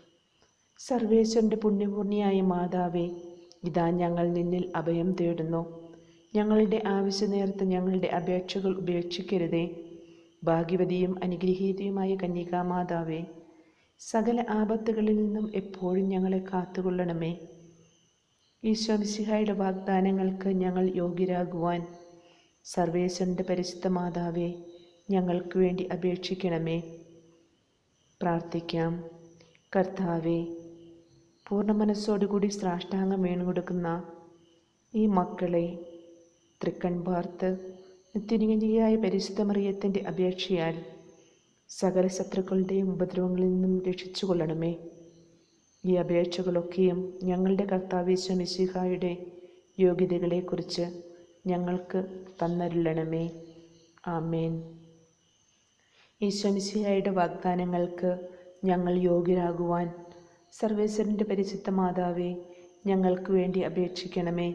സർവേശ്വരൻ്റെ പുണ്യപൂർണിയായ മാതാവേ ഇതാ ഞങ്ങൾ നിന്നിൽ അഭയം തേടുന്നു ഞങ്ങളുടെ ആവശ്യ നേരത്ത് ഞങ്ങളുടെ അപേക്ഷകൾ ഉപേക്ഷിക്കരുതേ ഭാഗ്യവതിയും അനുഗ്രഹീതയുമായ കന്യകാമാതാവേ സകല ആപത്തുകളിൽ നിന്നും എപ്പോഴും ഞങ്ങളെ കാത്തുകൊള്ളണമേ ഈശോമിശിഹായുടെ വാഗ്ദാനങ്ങൾക്ക് ഞങ്ങൾ യോഗ്യരാകുവാൻ സർവേശ്വരൻ്റെ പരിശുദ്ധ മാതാവേ ഞങ്ങൾക്ക് വേണ്ടി അപേക്ഷിക്കണമേ പ്രാർത്ഥിക്കാം കർത്താവേ പൂർണ്ണ മനസ്സോടുകൂടി സാഷ്ടാംഗം വീണുകൊടുക്കുന്ന ഈ മക്കളെ തൃക്കൺ പാർത്ത് നിത്യനികനികയായ പരിശുദ്ധ മറിയത്തിൻ്റെ അപേക്ഷയാൽ സകല ശത്രുക്കളുടെയും ഉപദ്രവങ്ങളിൽ നിന്നും രക്ഷിച്ചു കൊള്ളണമേ ഈ അപേക്ഷകളൊക്കെയും ഞങ്ങളുടെ കർത്താവേശ മിശിഹായുടെ യോഗ്യതകളെക്കുറിച്ച് ഞങ്ങൾക്ക് തന്നരുളണമേ ആമേൻ ഈശ്വമിശിഹായുടെ വാഗ്ദാനങ്ങൾക്ക് ഞങ്ങൾ യോഗ്യരാകുവാൻ സർവേശ്വരൻ്റെ പരിശുദ്ധ മാതാവേ ഞങ്ങൾക്ക് വേണ്ടി അപേക്ഷിക്കണമേ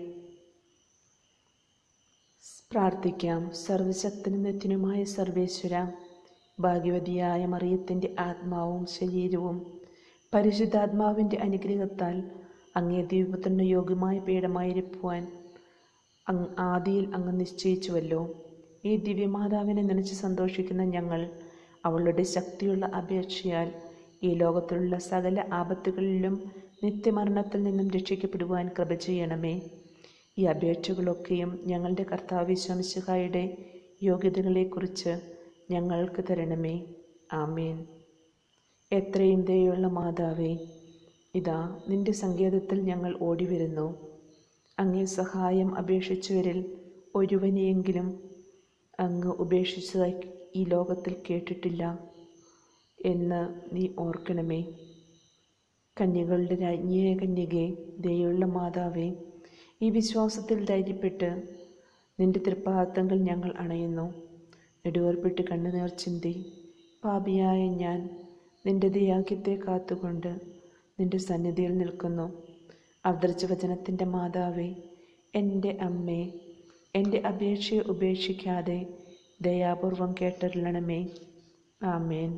പ്രാർത്ഥിക്കാം സർവശക്തനും നിത്യനുമായ സർവേശ്വര ഭാഗ്യവതിയായ മറിയത്തിൻ്റെ ആത്മാവും ശരീരവും പരിശുദ്ധാത്മാവിൻ്റെ അനുഗ്രഹത്താൽ അങ്ങേ ദൈവത്തിന് യോഗ്യമായ പീഠമായിരിക്കുവാൻ അങ് ആദിയിൽ അങ്ങ് നിശ്ചയിച്ചുവല്ലോ ഈ ദിവ്യമാതാവിനെ നനച്ച് സന്തോഷിക്കുന്ന ഞങ്ങൾ അവളുടെ ശക്തിയുള്ള അപേക്ഷയാൽ ഈ ലോകത്തിലുള്ള സകല ആപത്തുകളിലും നിത്യമരണത്തിൽ നിന്നും രക്ഷിക്കപ്പെടുവാൻ കൃപ ചെയ്യണമേ ഈ അപേക്ഷകളൊക്കെയും ഞങ്ങളുടെ കർത്താവ് ശംശുഹായുടെ യോഗ്യതകളെക്കുറിച്ച് ഞങ്ങൾക്ക് തരണമേ ആമേൻ എത്രയും ദയുള്ള മാതാവേ ഇതാ നിന്റെ സങ്കേതത്തിൽ ഞങ്ങൾ ഓടിവരുന്നു അങ്ങേ സഹായം അപേക്ഷിച്ചവരിൽ ഒരുവനെയെങ്കിലും അങ്ങ് ഉപേക്ഷിച്ചതായി ഈ ലോകത്തിൽ കേട്ടിട്ടില്ല എന്ന് നീ ഓർക്കണമേ കന്യകളുടെ രാജ്ഞിയെ കന്യകെ ദയുള്ള മാതാവേ ഈ വിശ്വാസത്തിൽ ധൈര്യപ്പെട്ട് നിന്റെ തൃപ്പാദത്തങ്ങൾ ഞങ്ങൾ അണയുന്നു നെടുവേർപ്പിട്ട് കണ്ണുനീർ ചിന്തി പാപിയായ ഞാൻ നിന്റെ ദയാക്യത്തെ കാത്തുകൊണ്ട് നിന്റെ സന്നിധിയിൽ നിൽക്കുന്നു അവതരിച്ച വചനത്തിൻ്റെ മാതാവേ എൻ്റെ അമ്മേ എൻ്റെ അപേക്ഷയെ ഉപേക്ഷിക്കാതെ ദയാപൂർവം കേട്ടരുളണമേ ആമേൻ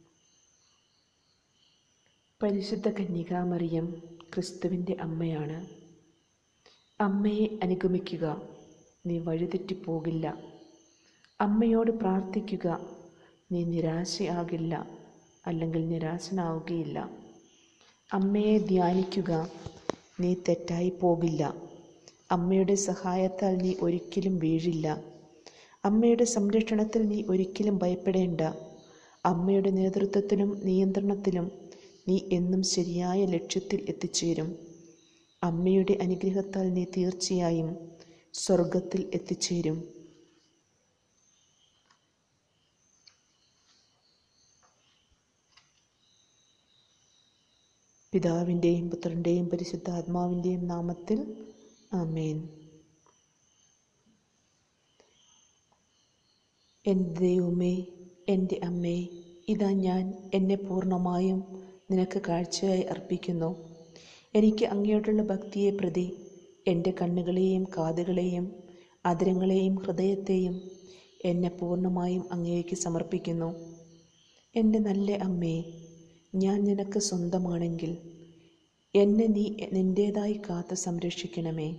പരിശുദ്ധ കന്യകാമറിയം ക്രിസ്തുവിൻ്റെ അമ്മയാണ് അമ്മയെ അനുഗമിക്കുക നീ വഴിതെറ്റിപ്പോകില്ല അമ്മയോട് പ്രാർത്ഥിക്കുക നീ നിരാശയാകില്ല അല്ലെങ്കിൽ നിരാശനാവുകയില്ല അമ്മയെ ധ്യാനിക്കുക നീ തെറ്റായി പോകില്ല അമ്മയുടെ സഹായത്താൽ നീ ഒരിക്കലും വീഴില്ല അമ്മയുടെ സംരക്ഷണത്തിൽ നീ ഒരിക്കലും ഭയപ്പെടേണ്ട അമ്മയുടെ നേതൃത്വത്തിലും നിയന്ത്രണത്തിലും നീ എന്നും ശരിയായ ലക്ഷ്യത്തിൽ എത്തിച്ചേരും അമ്മയുടെ അനുഗ്രഹത്താൽ നീ തീർച്ചയായും സ്വർഗത്തിൽ എത്തിച്ചേരും പിതാവിൻ്റെയും പുത്രൻ്റെയും പരിശുദ്ധാത്മാവിൻ്റെയും നാമത്തിൽ ആമേൻ എൻ്റെ ദൈവമേ എൻ്റെ അമ്മേ ഇതാ ഞാൻ എന്നെ പൂർണ്ണമായും നിനക്ക് കാഴ്ചയായി അർപ്പിക്കുന്നു എനിക്ക് അങ്ങയോടുള്ള ഭക്തിയെ പ്രതി എൻ്റെ കണ്ണുകളെയും കാതുകളെയും അതിരങ്ങളെയും ഹൃദയത്തെയും എന്നെ പൂർണ്ണമായും അങ്ങേക്ക് സമർപ്പിക്കുന്നു എൻ്റെ നല്ല അമ്മേ ഞാൻ നിനക്ക് സ്വന്തമാണെങ്കിൽ എന്നെ നീ നിൻ്റേതായി കാത്ത് സംരക്ഷിക്കണമേ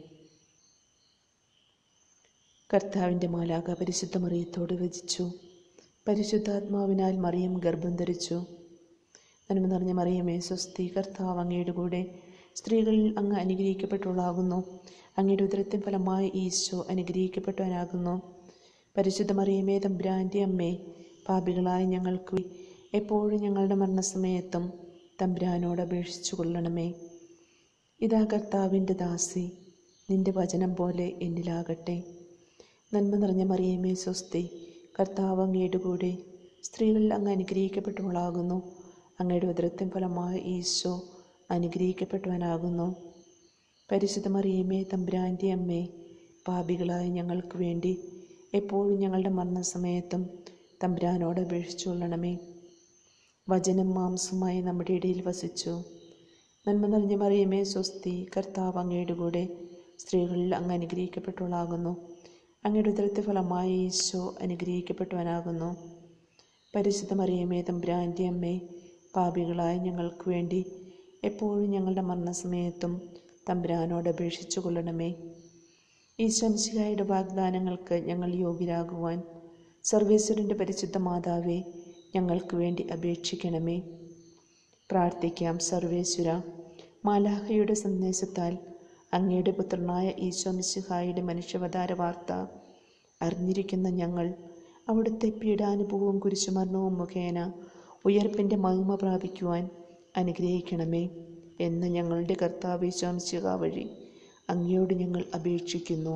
കർത്താവിൻ്റെ മാലാക പരിശുദ്ധ മറിയത്തോട് വചിച്ചു പരിശുദ്ധാത്മാവിനാൽ മറിയം ഗർഭം ധരിച്ചു നന്മ നിറഞ്ഞ മറിയമേ സ്വസ്തി കർത്താവ് അങ്ങയുടെ കൂടെ സ്ത്രീകളിൽ അങ്ങ് അനുഗ്രഹിക്കപ്പെട്ടുള്ളാകുന്നു അങ്ങയുടെ ഉദരത്തിൻ ഫലമായി ഈശോ അനുഗ്രഹിക്കപ്പെട്ടവനാകുന്നു പരിശുദ്ധ മറിയമേ തമ്പുരാൻ്റെ അമ്മേ പാപികളായ ഞങ്ങൾക്ക് എപ്പോഴും ഞങ്ങളുടെ മരണസമയത്തും തമ്പുരാനോട് അപേക്ഷിച്ചു കൊള്ളണമേ ഇതാ കർത്താവിൻ്റെ ദാസി നിന്റെ വചനം പോലെ എന്നിലാകട്ടെ നന്മ നിറഞ്ഞ മറിയമേ സ്വസ്തി കർത്താവ് അങ്ങയുടെ കൂടെ സ്ത്രീകളിൽ അങ്ങ് അനുഗ്രഹിക്കപ്പെട്ടവളാകുന്നു അങ്ങയുടെ ഉദരത്തിൻ ഫലമായി ഈശോ അനുഗ്രഹിക്കപ്പെട്ടവനാകുന്നു പരിശുദ്ധ മറിയമേ തമ്പുരാൻ്റെ അമ്മേ പാപികളായ ഞങ്ങൾക്ക് വേണ്ടി എപ്പോഴും ഞങ്ങളുടെ മരണസമയത്തും തമ്പുരാനോട് അപേക്ഷിച്ചു കൊള്ളണമേ വചനം മാംസമായി നമ്മുടെ ഇടയിൽ വസിച്ചു നന്മ നിറഞ്ഞ മറിയമേ സ്വസ്തി കർത്താവ് അങ്ങയുടെ കൂടെ സ്ത്രീകളിൽ അങ്ങ് അനുഗ്രഹിക്കപ്പെട്ടവളാകുന്നു അങ്ങയുടെ ഉദരത്തെ ഫലമായി ഈശോ അനുഗ്രഹിക്കപ്പെട്ടവനാകുന്നു പരിശുദ്ധ മറിയമേ തമ്പുരാൻ്റെ അമ്മേ പാപികളായ ഞങ്ങൾക്ക് വേണ്ടി എപ്പോഴും ഞങ്ങളുടെ മരണസമയത്തും തമ്പുരാനോട് അപേക്ഷിച്ചു കൊള്ളണമേ ഈശ്വംശികായുടെ വാഗ്ദാനങ്ങൾക്ക് ഞങ്ങൾ യോഗ്യരാകുവാൻ സർവേശ്വരൻ്റെ പരിശുദ്ധ മാതാവേ ഞങ്ങൾക്ക് വേണ്ടി അപേക്ഷിക്കണമേ പ്രാർത്ഥിക്കാം സർവേശ്വര മാലാഹയുടെ സന്ദേശത്താൽ അങ്ങയുടെ പുത്രനായ ഈശോമിശിഹായുടെ മനുഷ്യാവതാര വാർത്ത അറിഞ്ഞിരിക്കുന്ന ഞങ്ങൾ അവിടുത്തെ പീഡാനുഭവവും കുരിശുമരണവും മുഖേന ഉയർപ്പിൻ്റെ മഹിമ പ്രാപിക്കുവാൻ അനുഗ്രഹിക്കണമേ എന്ന് ഞങ്ങളുടെ കർത്താവ് ഈശോമിശിഹ വഴി അങ്ങയോട് ഞങ്ങൾ അപേക്ഷിക്കുന്നു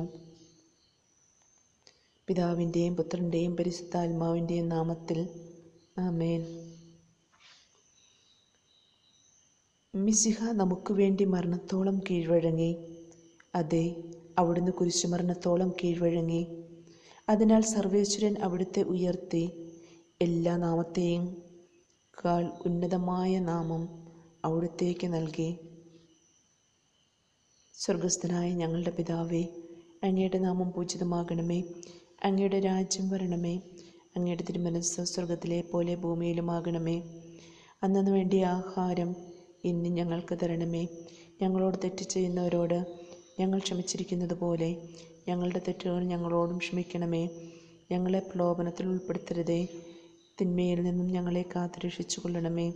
പിതാവിൻ്റെയും പുത്രൻ്റെയും പരിശുദ്ധാത്മാവിൻ്റെയും നാമത്തിൽ ആമേൻ മിസിഹ നമുക്ക് വേണ്ടി മരണത്തോളം കീഴ്വഴങ്ങി അതെ അവിടുന്ന് കുരിശുമരണത്തോളം കീഴ്വഴങ്ങി അതിനാൽ സർവേശ്വരൻ അവിടുത്തെ ഉയർത്തി എല്ലാ നാമത്തെയും കാൾ ഉന്നതമായ നാമം അവിടുത്തേക്ക് നൽകി സ്വർഗസ്ഥനായ ഞങ്ങളുടെ പിതാവേ അങ്ങയുടെ നാമം പൂജിതമാകണമേ അങ്ങയുടെ രാജ്യം വരണമേ അങ്ങയുടെ തിരുമനസ് സ്വർഗത്തിലെ പോലെ ഭൂമിയിലുമാകണമേ അന്നു വേണ്ടിയ ആഹാരം ഇന്ന് ഞങ്ങൾക്ക് തരണമേ ഞങ്ങളോട് തെറ്റ് ചെയ്യുന്നവരോട് ഞങ്ങൾ ക്ഷമിച്ചിരിക്കുന്നത് പോലെ ഞങ്ങളുടെ തെറ്റുകൾ ഞങ്ങളോടും ക്ഷമിക്കണമേ ഞങ്ങളെ പ്രലോഭനത്തിൽ ഉൾപ്പെടുത്തരുതേ തിന്മയിൽ നിന്നും ഞങ്ങളെ കാത്തുരക്ഷിച്ചു കൊള്ളണമേ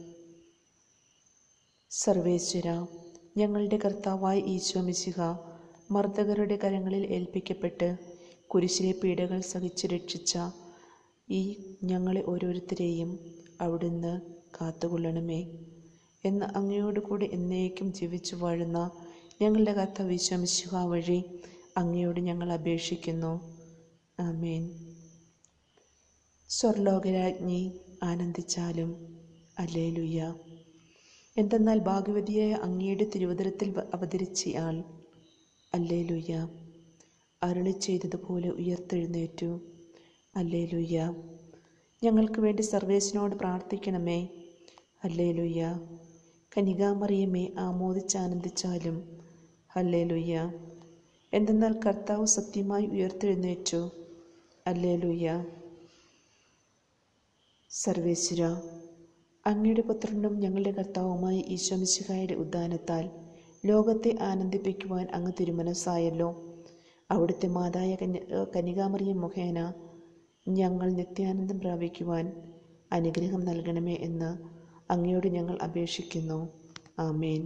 സർവേശ്വര ഞങ്ങളുടെ കർത്താവായ ഈശോ മിശിഹ മർദ്ദകരുടെ കരങ്ങളിൽ ഏൽപ്പിക്കപ്പെട്ട് കുരിശിലെ പീഡകൾ സഹിച്ച് രക്ഷിച്ച ഈ ഞങ്ങളെ ഓരോരുത്തരെയും അവിടുന്ന് കാത്തുകൊള്ളണമേ എന്ന് അങ്ങയോട് കൂടി എന്നേക്കും ജീവിച്ചു വാഴുന്ന ഞങ്ങളുടെ കർത്താവ് വിശ്വമിശുഹ വഴി അങ്ങയോട് ഞങ്ങൾ അപേക്ഷിക്കുന്നു ആമേൻ സ്വർലോകരാജ്ഞി ആനന്ദിച്ചാലും അല്ലേലുയ്യ എന്തെന്നാൽ ഭാഗ്യവതിയായ അങ്ങയുടെ തിരുവതരത്തിൽ അവതരിച്ചയാൾ അല്ലേലുയ്യ അരുളി ചെയ്തതുപോലെ ഉയർത്തെഴുന്നേറ്റു അല്ലേലുയ്യ ഞങ്ങൾക്ക് വേണ്ടി സർവേശനോട് പ്രാർത്ഥിക്കണമേ അല്ലേലുയ്യ കനികാമറിയമേ ആമോദിച്ചാനന്ദിച്ചാലും അല്ലേലുയ്യ എന്തെന്നാൽ കർത്താവ് സത്യമായി ഉയർത്തെഴുന്നേറ്റു അല്ലേലുയ്യ സർവേശ്വര അങ്ങയുടെ പുത്രനും ഞങ്ങളുടെ കർത്താവുമായി ഈശോമിശിഹായുടെ ഉദ്ധാനത്താൽ ലോകത്തെ ആനന്ദിപ്പിക്കുവാൻ അങ്ങ് തിരുമനസ്സായല്ലോ അവിടുത്തെ മാതായ കന്യ കനികാമറിയം മുഖേന ഞങ്ങൾ നിത്യാനന്ദം പ്രാപിക്കുവാൻ അനുഗ്രഹം നൽകണമേ എന്ന് അങ്ങയോട് ഞങ്ങൾ അപേക്ഷിക്കുന്നു ആമേൻ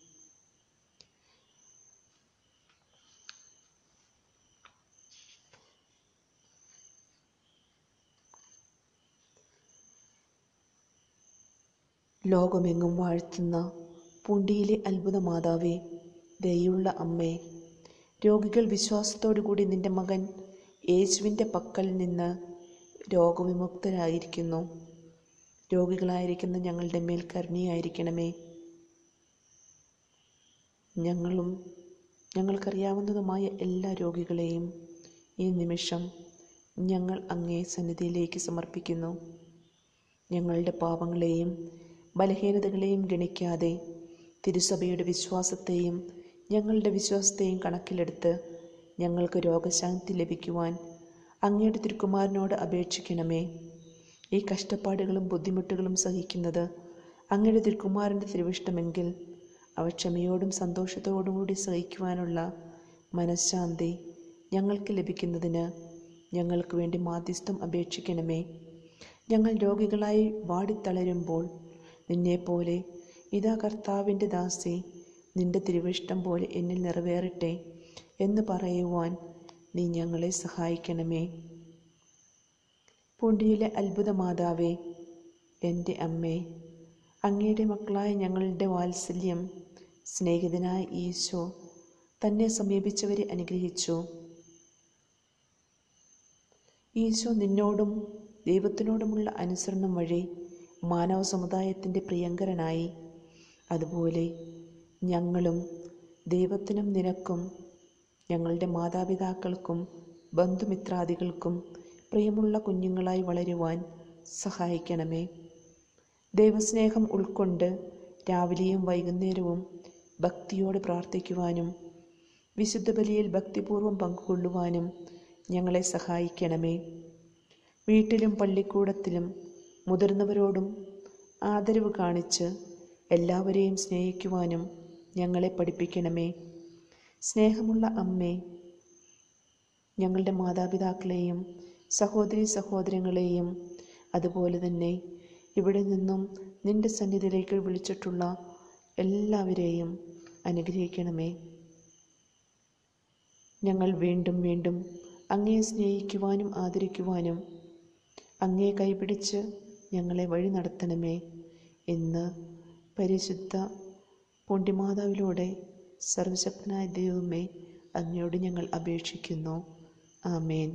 ലോകമെങ്ങും വാഴ്ത്തുന്ന പുണ്ടിയിലെ അത്ഭുത മാതാവേ ദയുള്ള അമ്മേ രോഗികൾ വിശ്വാസത്തോടുകൂടി നിന്റെ മകൻ യേശുവിൻ്റെ പക്കൽ നിന്ന് രോഗവിമുക്തരായിരിക്കുന്നു രോഗികളായിരിക്കുന്ന ഞങ്ങളുടെ മേൽ കരുണയായിരിക്കണമേ ഞങ്ങളും ഞങ്ങൾക്കറിയാവുന്നതുമായ എല്ലാ രോഗികളെയും ഈ നിമിഷം ഞങ്ങൾ അങ്ങേ സന്നിധിയിലേക്ക് സമർപ്പിക്കുന്നു ഞങ്ങളുടെ പാപങ്ങളെയും ബലഹീനതകളെയും ഗണിക്കാതെ തിരുസഭയുടെ വിശ്വാസത്തെയും ഞങ്ങളുടെ വിശ്വാസത്തെയും കണക്കിലെടുത്ത് ഞങ്ങൾക്ക് രോഗശാന്തി ലഭിക്കുവാൻ അങ്ങയുടെ തിരുക്കുമാരനോട് അപേക്ഷിക്കണമേ ഈ കഷ്ടപ്പാടുകളും ബുദ്ധിമുട്ടുകളും സഹിക്കുന്നത് അങ്ങയുടെ തിരുക്കുമാരൻ്റെ തിരുവിഷ്ടമെങ്കിൽ അവ ക്ഷമയോടും സന്തോഷത്തോടും കൂടി സഹിക്കുവാനുള്ള മനഃശാന്തി ഞങ്ങൾക്ക് ലഭിക്കുന്നതിന് ഞങ്ങൾക്ക് വേണ്ടി മാധ്യസ്ഥം അപേക്ഷിക്കണമേ ഞങ്ങൾ രോഗികളായി വാടിത്തളരുമ്പോൾ നിന്നെപ്പോലെ ഇതാ കർത്താവിൻ്റെ ദാസി നിന്റെ തിരുവിഷ്ടം പോലെ എന്നിൽ നിറവേറട്ടെ എന്ന് പറയുവാൻ നീ ഞങ്ങളെ സഹായിക്കണമേ പൂണ്ടിയിലെ അത്ഭുത മാതാവേ എൻ്റെ അമ്മേ അങ്ങയുടെ മക്കളായ ഞങ്ങളുടെ വാത്സല്യം സ്നേഹിതനായ ഈശോ തന്നെ സമീപിച്ചവരെ അനുഗ്രഹിച്ചു ഈശോ നിന്നോടും ദൈവത്തിനോടുമുള്ള അനുസരണം വഴി മാനവ സമുദായത്തിൻ്റെ പ്രിയങ്കരനായി അതുപോലെ ഞങ്ങളും ദൈവത്തിനും നിനക്കും ഞങ്ങളുടെ മാതാപിതാക്കൾക്കും ബന്ധുമിത്രാദികൾക്കും പ്രിയമുള്ള കുഞ്ഞുങ്ങളായി വളരുവാൻ സഹായിക്കണമേ ദൈവസ്നേഹം ഉൾക്കൊണ്ട് രാവിലെയും വൈകുന്നേരവും ഭക്തിയോടെ പ്രാർത്ഥിക്കുവാനും വിശുദ്ധ ബലിയിൽ ഭക്തിപൂർവം പങ്കുകൊള്ളുവാനും ഞങ്ങളെ സഹായിക്കണമേ വീട്ടിലും പള്ളിക്കൂടത്തിലും മുതിർന്നവരോടും ആദരവ് കാണിച്ച് എല്ലാവരെയും സ്നേഹിക്കുവാനും ഞങ്ങളെ പഠിപ്പിക്കണമേ സ്നേഹമുള്ള അമ്മേ ഞങ്ങളുടെ മാതാപിതാക്കളെയും സഹോദരി സഹോദരങ്ങളെയും അതുപോലെ തന്നെ ഇവിടെ നിന്നും നിന്റെ സന്നിധിയിലേക്ക് വിളിച്ചിട്ടുള്ള എല്ലാവരെയും അനുഗ്രഹിക്കണമേ ഞങ്ങൾ വീണ്ടും വീണ്ടും അങ്ങയെ സ്നേഹിക്കുവാനും ആദരിക്കുവാനും അങ്ങയെ കൈപിടിച്ച് ഞങ്ങളെ വഴി നടത്തണമേ എന്ന് പരിശുദ്ധ പൊണ്ടിമാതാവിലൂടെ സർവശക്തനായ ദൈവമേ അങ്ങയോട് ഞങ്ങൾ അപേക്ഷിക്കുന്നു ആമേൻ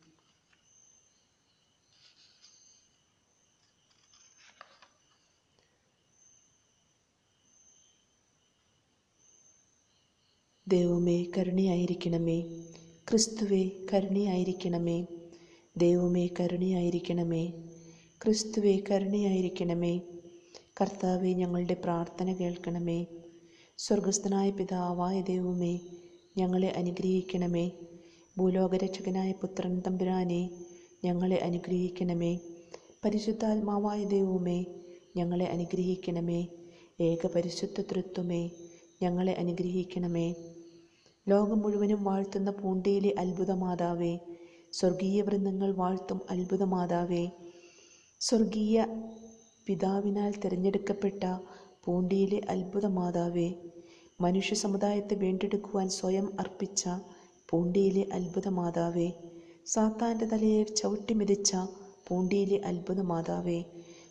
ദൈവമേ കരുണയായിരിക്കണമേ ക്രിസ്തുവേ കരുണയായിരിക്കണമേ ദൈവമേ കരുണയായിരിക്കണമേ ക്രിസ്തുവേ കരുണയായിരിക്കണമേ കർത്താവെ ഞങ്ങളുടെ പ്രാർത്ഥന കേൾക്കണമേ സ്വർഗസ്ഥനായ പിതാവായ ദൈവമേ ഞങ്ങളെ അനുഗ്രഹിക്കണമേ ഭൂലോകരക്ഷകനായ പുത്രൻ തമ്പുരാനെ ഞങ്ങളെ അനുഗ്രഹിക്കണമേ പരിശുദ്ധാത്മാവായ ദൈവമേ ഞങ്ങളെ അനുഗ്രഹിക്കണമേ ഏക പരിശുദ്ധ തൃത്വമേ ഞങ്ങളെ അനുഗ്രഹിക്കണമേ ലോകം മുഴുവനും വാഴ്ത്തുന്ന പൂണ്ടിയിലെ അത്ഭുതമാതാവേ സ്വർഗീയ വൃന്ദങ്ങൾ വാഴ്ത്തും അത്ഭുതമാതാവേ സ്വർഗീയ പിതാവിനാൽ തിരഞ്ഞെടുക്കപ്പെട്ട പൂണ്ടിയിലെ അത്ഭുതമാതാവേ മനുഷ്യ സമുദായത്തെ വീണ്ടെടുക്കുവാൻ സ്വയം അർപ്പിച്ച പൂണ്ടിയിലെ അത്ഭുതമാതാവേ സാത്താൻ്റെ തലയെ ചവിട്ടിമെതിച്ച പൂണ്ടിയിലെ അത്ഭുതമാതാവേ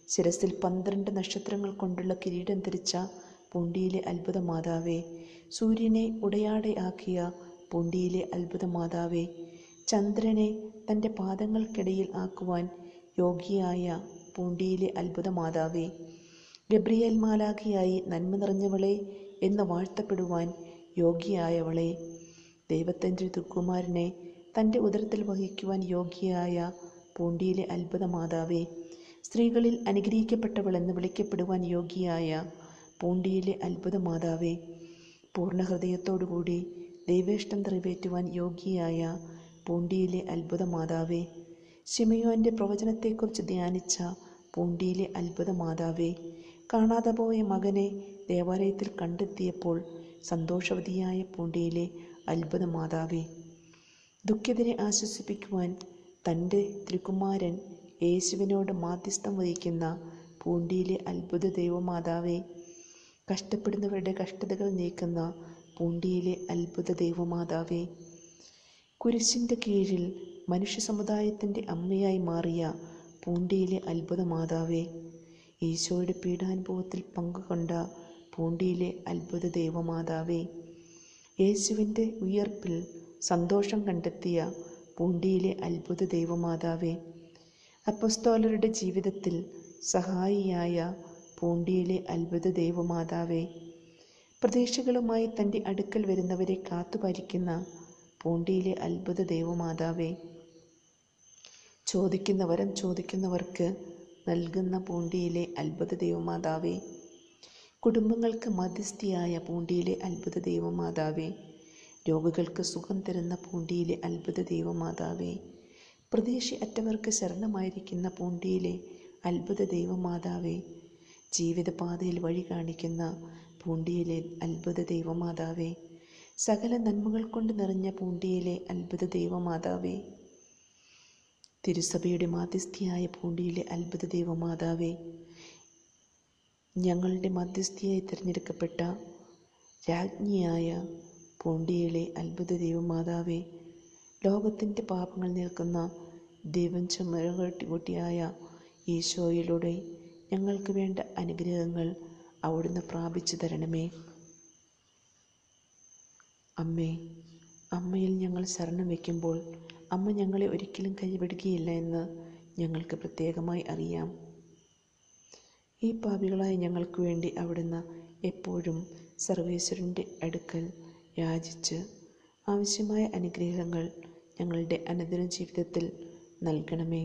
ശിരസിൽ പന്ത്രണ്ട് നക്ഷത്രങ്ങൾ കൊണ്ടുള്ള കിരീടം ധരിച്ച പൂണ്ടിയിലെ അത്ഭുത മാതാവേ സൂര്യനെ ഉടയാടെ ആക്കിയ പൂണ്ടിയിലെ അത്ഭുത മാതാവേ ചന്ദ്രനെ തൻ്റെ പാദങ്ങൾക്കിടയിൽ ആക്കുവാൻ യോഗ്യയായ പൂണ്ടിയിലെ അത്ഭുത മാതാവേ ഗബ്രിയേൽ മാലാഖിയായി നന്മ നിറഞ്ഞവളെ എന്ന് വാഴ്ത്തപ്പെടുവാൻ യോഗ്യയായവളെ ദൈവത്തിൻ്റെ തുക്കുമാരനെ തൻ്റെ ഉദരത്തിൽ വഹിക്കുവാൻ യോഗ്യയായ പൂണ്ടിയിലെ അത്ഭുത മാതാവേ സ്ത്രീകളിൽ അനുഗ്രഹിക്കപ്പെട്ടവൾ എന്ന് വിളിക്കപ്പെടുവാൻ യോഗ്യയായ പൂണ്ടിയിലെ അത്ഭുത മാതാവേ പൂർണ്ണ ഹൃദയത്തോടുകൂടി ദൈവേഷ്ടം നിറവേറ്റുവാൻ യോഗ്യയായ പൂണ്ടിയിലെ അത്ഭുത മാതാവേ ശിമയോൻ്റെ പ്രവചനത്തെക്കുറിച്ച് ധ്യാനിച്ച പൂണ്ടിയിലെ അത്ഭുത മാതാവേ കാണാതെ പോയ മകനെ ദേവാലയത്തിൽ കണ്ടെത്തിയപ്പോൾ സന്തോഷവതിയായ പൂണ്ടിയിലെ അത്ഭുത മാതാവേ ദുഃഖിതരെ ആശ്വസിപ്പിക്കുവാൻ തൻ്റെ തിരുക്കുമാരൻ യേശുവിനോട് മാധ്യസ്ഥം വഹിക്കുന്ന പൂണ്ടിയിലെ അത്ഭുത ദൈവമാതാവേ കഷ്ടപ്പെടുന്നവരുടെ കഷ്ടതകൾ നീക്കുന്ന പൂണ്ടിയിലെ അത്ഭുത ദൈവമാതാവേ കുരിശിൻ്റെ കീഴിൽ മനുഷ്യ സമുദായത്തിൻ്റെ അമ്മയായി മാറിയ പൂണ്ടിയിലെ അത്ഭുത മാതാവേ ഈശോയുടെ പീഡാനുഭവത്തിൽ പങ്കുകൊണ്ട പൂണ്ടിയിലെ അത്ഭുത ദൈവമാതാവേ യേശുവിൻ്റെ ഉയർപ്പിൽ സന്തോഷം കണ്ടെത്തിയ പൂണ്ടിയിലെ അത്ഭുത ദൈവമാതാവേ അപ്പസ്തോലരുടെ ജീവിതത്തിൽ സഹായിയായ പൂണ്ടിയിലെ അത്ഭുത ദൈവമാതാവേ പ്രതീക്ഷകളുമായി തൻ്റെ അടുക്കൽ വരുന്നവരെ കാത്തുപാലിക്കുന്ന പൂണ്ടിയിലെ അത്ഭുത ദൈവമാതാവേ ചോദിക്കുന്ന വരം ചോദിക്കുന്നവർക്ക് നൽകുന്ന പൂണ്ടിയിലെ അത്ഭുത ദൈവമാതാവേ കുടുംബങ്ങൾക്ക് മധ്യസ്ഥിയായ പൂണ്ടിയിലെ അത്ഭുത ദൈവമാതാവേ രോഗികൾക്ക് സുഖം തരുന്ന പൂണ്ടിയിലെ അത്ഭുത ദൈവമാതാവേ പ്രതീക്ഷ അറ്റവർക്ക് ശരണമായിരിക്കുന്ന പൂണ്ടിയിലെ അത്ഭുത ദൈവമാതാവേ ജീവിതപാതയിൽ വഴി കാണിക്കുന്ന പൂണ്ടിയിലെ അത്ഭുത ദൈവമാതാവേ സകല നന്മകൾ കൊണ്ട് നിറഞ്ഞ പൂണ്ടിയിലെ അത്ഭുത ദൈവമാതാവേ തിരുസഭയുടെ മാധ്യസ്ഥിയായ പൂണ്ടിയിലെ അത്ഭുത ദൈവമാതാവേ ഞങ്ങളുടെ മധ്യസ്ഥയായി തിരഞ്ഞെടുക്കപ്പെട്ട രാജ്ഞിയായ പൂണ്ടിയിലെ അത്ഭുത ദൈവമാതാവേ ലോകത്തിൻ്റെ പാപങ്ങൾ നിൽക്കുന്ന ദൈവം ചുമരകുട്ടിയായ ഈശോയിലൂടെ ഞങ്ങൾക്ക് വേണ്ട അനുഗ്രഹങ്ങൾ അവിടുന്ന് പ്രാപിച്ചു തരണമേ അമ്മേ അമ്മയിൽ ഞങ്ങൾ ശരണം വയ്ക്കുമ്പോൾ അമ്മ ഞങ്ങളെ ഒരിക്കലും കൈവിടുകയില്ല എന്ന് ഞങ്ങൾക്ക് പ്രത്യേകമായി അറിയാം ഈ പാപികളായ ഞങ്ങൾക്ക് വേണ്ടി അവിടുന്ന് എപ്പോഴും സർവേശ്വരൻ്റെ അടുക്കൽ യാചിച്ച് ആവശ്യമായ അനുഗ്രഹങ്ങൾ ഞങ്ങളുടെ അനുദിന ജീവിതത്തിൽ നൽകണമേ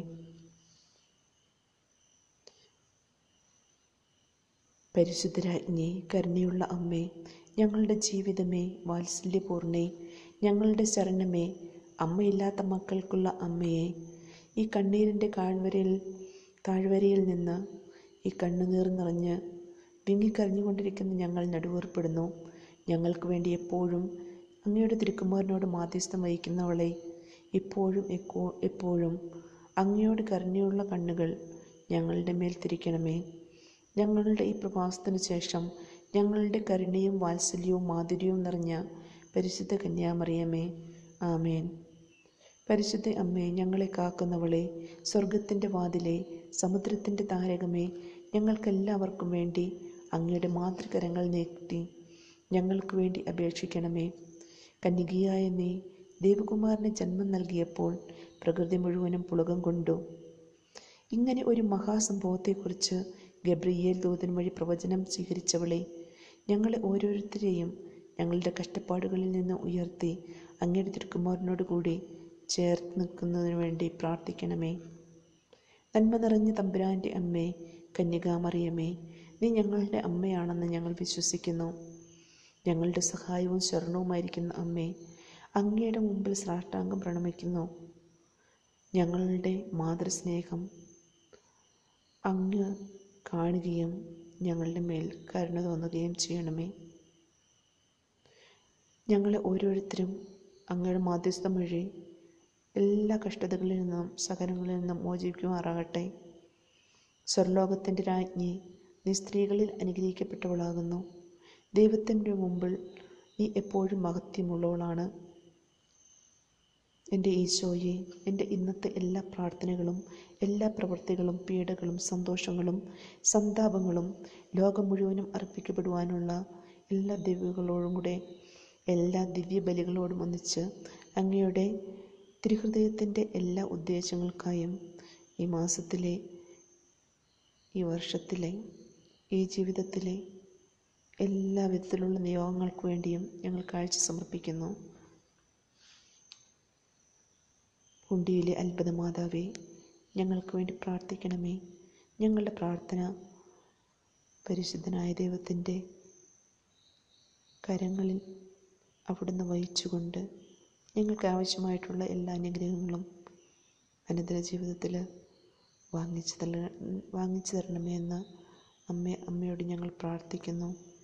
പരിശുദ്ധരാജ്ഞി കരുണയുള്ള അമ്മേ ഞങ്ങളുടെ ജീവിതമേ വാത്സല്യപൂർണ്ണേ ഞങ്ങളുടെ ശരണമേ അമ്മയില്ലാത്ത മക്കൾക്കുള്ള അമ്മയെ ഈ കണ്ണീരിൻ്റെ കാഴ്വരയിൽ താഴ്വരയിൽ നിന്ന് ഈ കണ്ണുനീർ നിറഞ്ഞ് വിങ്ങിക്കരഞ്ഞുകൊണ്ടിരിക്കുന്ന ഞങ്ങൾ നടുവേർപ്പെടുന്നു ഞങ്ങൾക്ക് വേണ്ടി എപ്പോഴും അങ്ങയുടെ തിരുക്കുമാരനോട് മാധ്യസ്ഥം വഹിക്കുന്നവളെ ഇപ്പോഴും എക്കോ എപ്പോഴും അങ്ങയോട് കരുണയുള്ള കണ്ണുകൾ ഞങ്ങളുടെ മേൽ തിരിക്കണമേ ഞങ്ങളുടെ ഈ പ്രവാസത്തിനു ശേഷം ഞങ്ങളുടെ കരുണയും വാത്സല്യവും മാധുര്യവും നിറഞ്ഞ പരിശുദ്ധ കന്യാമറിയമേ ആമേൻ പരിശുദ്ധ അമ്മേ ഞങ്ങളെ കാക്കുന്നവളെ സ്വർഗത്തിൻ്റെ വാതിലെ സമുദ്രത്തിൻ്റെ താരകമേ ഞങ്ങൾക്കെല്ലാവർക്കും വേണ്ടി അങ്ങയുടെ മാതൃകരങ്ങൾ നീട്ടി ഞങ്ങൾക്ക് വേണ്ടി അപേക്ഷിക്കണമേ കന്യകയായ നീ ദേവകുമാരന് ജന്മം നൽകിയപ്പോൾ പ്രകൃതി മുഴുവനും പുളകം കൊണ്ടു ഇങ്ങനെ ഒരു മഹാസംഭവത്തെക്കുറിച്ച് ഗബ്രിയേൽ ദൂതൻ വഴി പ്രവചനം സ്വീകരിച്ചവളെ ഞങ്ങളെ ഓരോരുത്തരെയും ഞങ്ങളുടെ കഷ്ടപ്പാടുകളിൽ നിന്ന് ഉയർത്തി അങ്ങയുടെ തിരുക്കുമാരനോട് കൂടി ചേർത്ത് നിൽക്കുന്നതിനു വേണ്ടി പ്രാർത്ഥിക്കണമേ നന്മ നിറഞ്ഞ തമ്പുരാൻ്റെ അമ്മേ കന്യകാമറിയമേ നീ ഞങ്ങളുടെ അമ്മയാണെന്ന് ഞങ്ങൾ വിശ്വസിക്കുന്നു ഞങ്ങളുടെ സഹായവും ശരണവുമായിരിക്കുന്ന അമ്മേ അങ്ങയുടെ മുമ്പിൽ സാഷ്ടാംഗം പ്രണമിക്കുന്നു ഞങ്ങളുടെ മാതൃസ്നേഹം അങ്ങ് കാണുകയും ഞങ്ങളുടെ മേൽ കരുണ തോന്നുകയും ചെയ്യണമേ ഞങ്ങളെ ഓരോരുത്തരും അങ്ങയുടെ മാധ്യസ്ഥം വഴി എല്ലാ കഷ്ടതകളിൽ നിന്നും സകലങ്ങളിൽ നിന്നും മോചിക്കുമാറാകട്ടെ സ്വർലോകത്തിൻ്റെ രാജ്ഞി നീ സ്ത്രീകളിൽ അനുഗ്രഹിക്കപ്പെട്ടവളാകുന്നു ദൈവത്തിൻ്റെ മുമ്പിൽ നീ എപ്പോഴും മഹത്വമുള്ളവളാണ് എൻ്റെ ഈശോയെ എൻ്റെ ഇന്നത്തെ എല്ലാ പ്രാർത്ഥനകളും എല്ലാ പ്രവൃത്തികളും പീഡകളും സന്തോഷങ്ങളും സന്താപങ്ങളും ലോകം മുഴുവനും അർപ്പിക്കപ്പെടുവാനുള്ള എല്ലാ ദിവ്യകളോടും കൂടെ എല്ലാ ദിവ്യബലികളോടും ഒന്നിച്ച് അങ്ങയുടെ തിരുഹൃദയത്തിൻ്റെ എല്ലാ ഉദ്ദേശങ്ങൾക്കായും ഈ മാസത്തിലെ ഈ വർഷത്തിലെ ഈ ജീവിതത്തിലെ എല്ലാ വിധത്തിലുള്ള നിയോഗങ്ങൾക്ക് വേണ്ടിയും ഞങ്ങൾ കാഴ്ച സമർപ്പിക്കുന്നു ഉണ്ടിയിലെ അത്ഭുത മാതാവേ ഞങ്ങൾക്ക് വേണ്ടി പ്രാർത്ഥിക്കണമേ ഞങ്ങളുടെ പ്രാർത്ഥന പരിശുദ്ധനായ ദൈവത്തിൻ്റെ കരങ്ങളിൽ അവിടുന്ന് വഹിച്ചുകൊണ്ട് ഞങ്ങൾക്ക് ആവശ്യമായിട്ടുള്ള എല്ലാ അനുഗ്രഹങ്ങളും അനന്തര ജീവിതത്തിൽ വാങ്ങിച്ചു തര വാങ്ങിച്ചു തരണമേ എന്ന് അമ്മ അമ്മയോട് ഞങ്ങൾ പ്രാർത്ഥിക്കുന്നു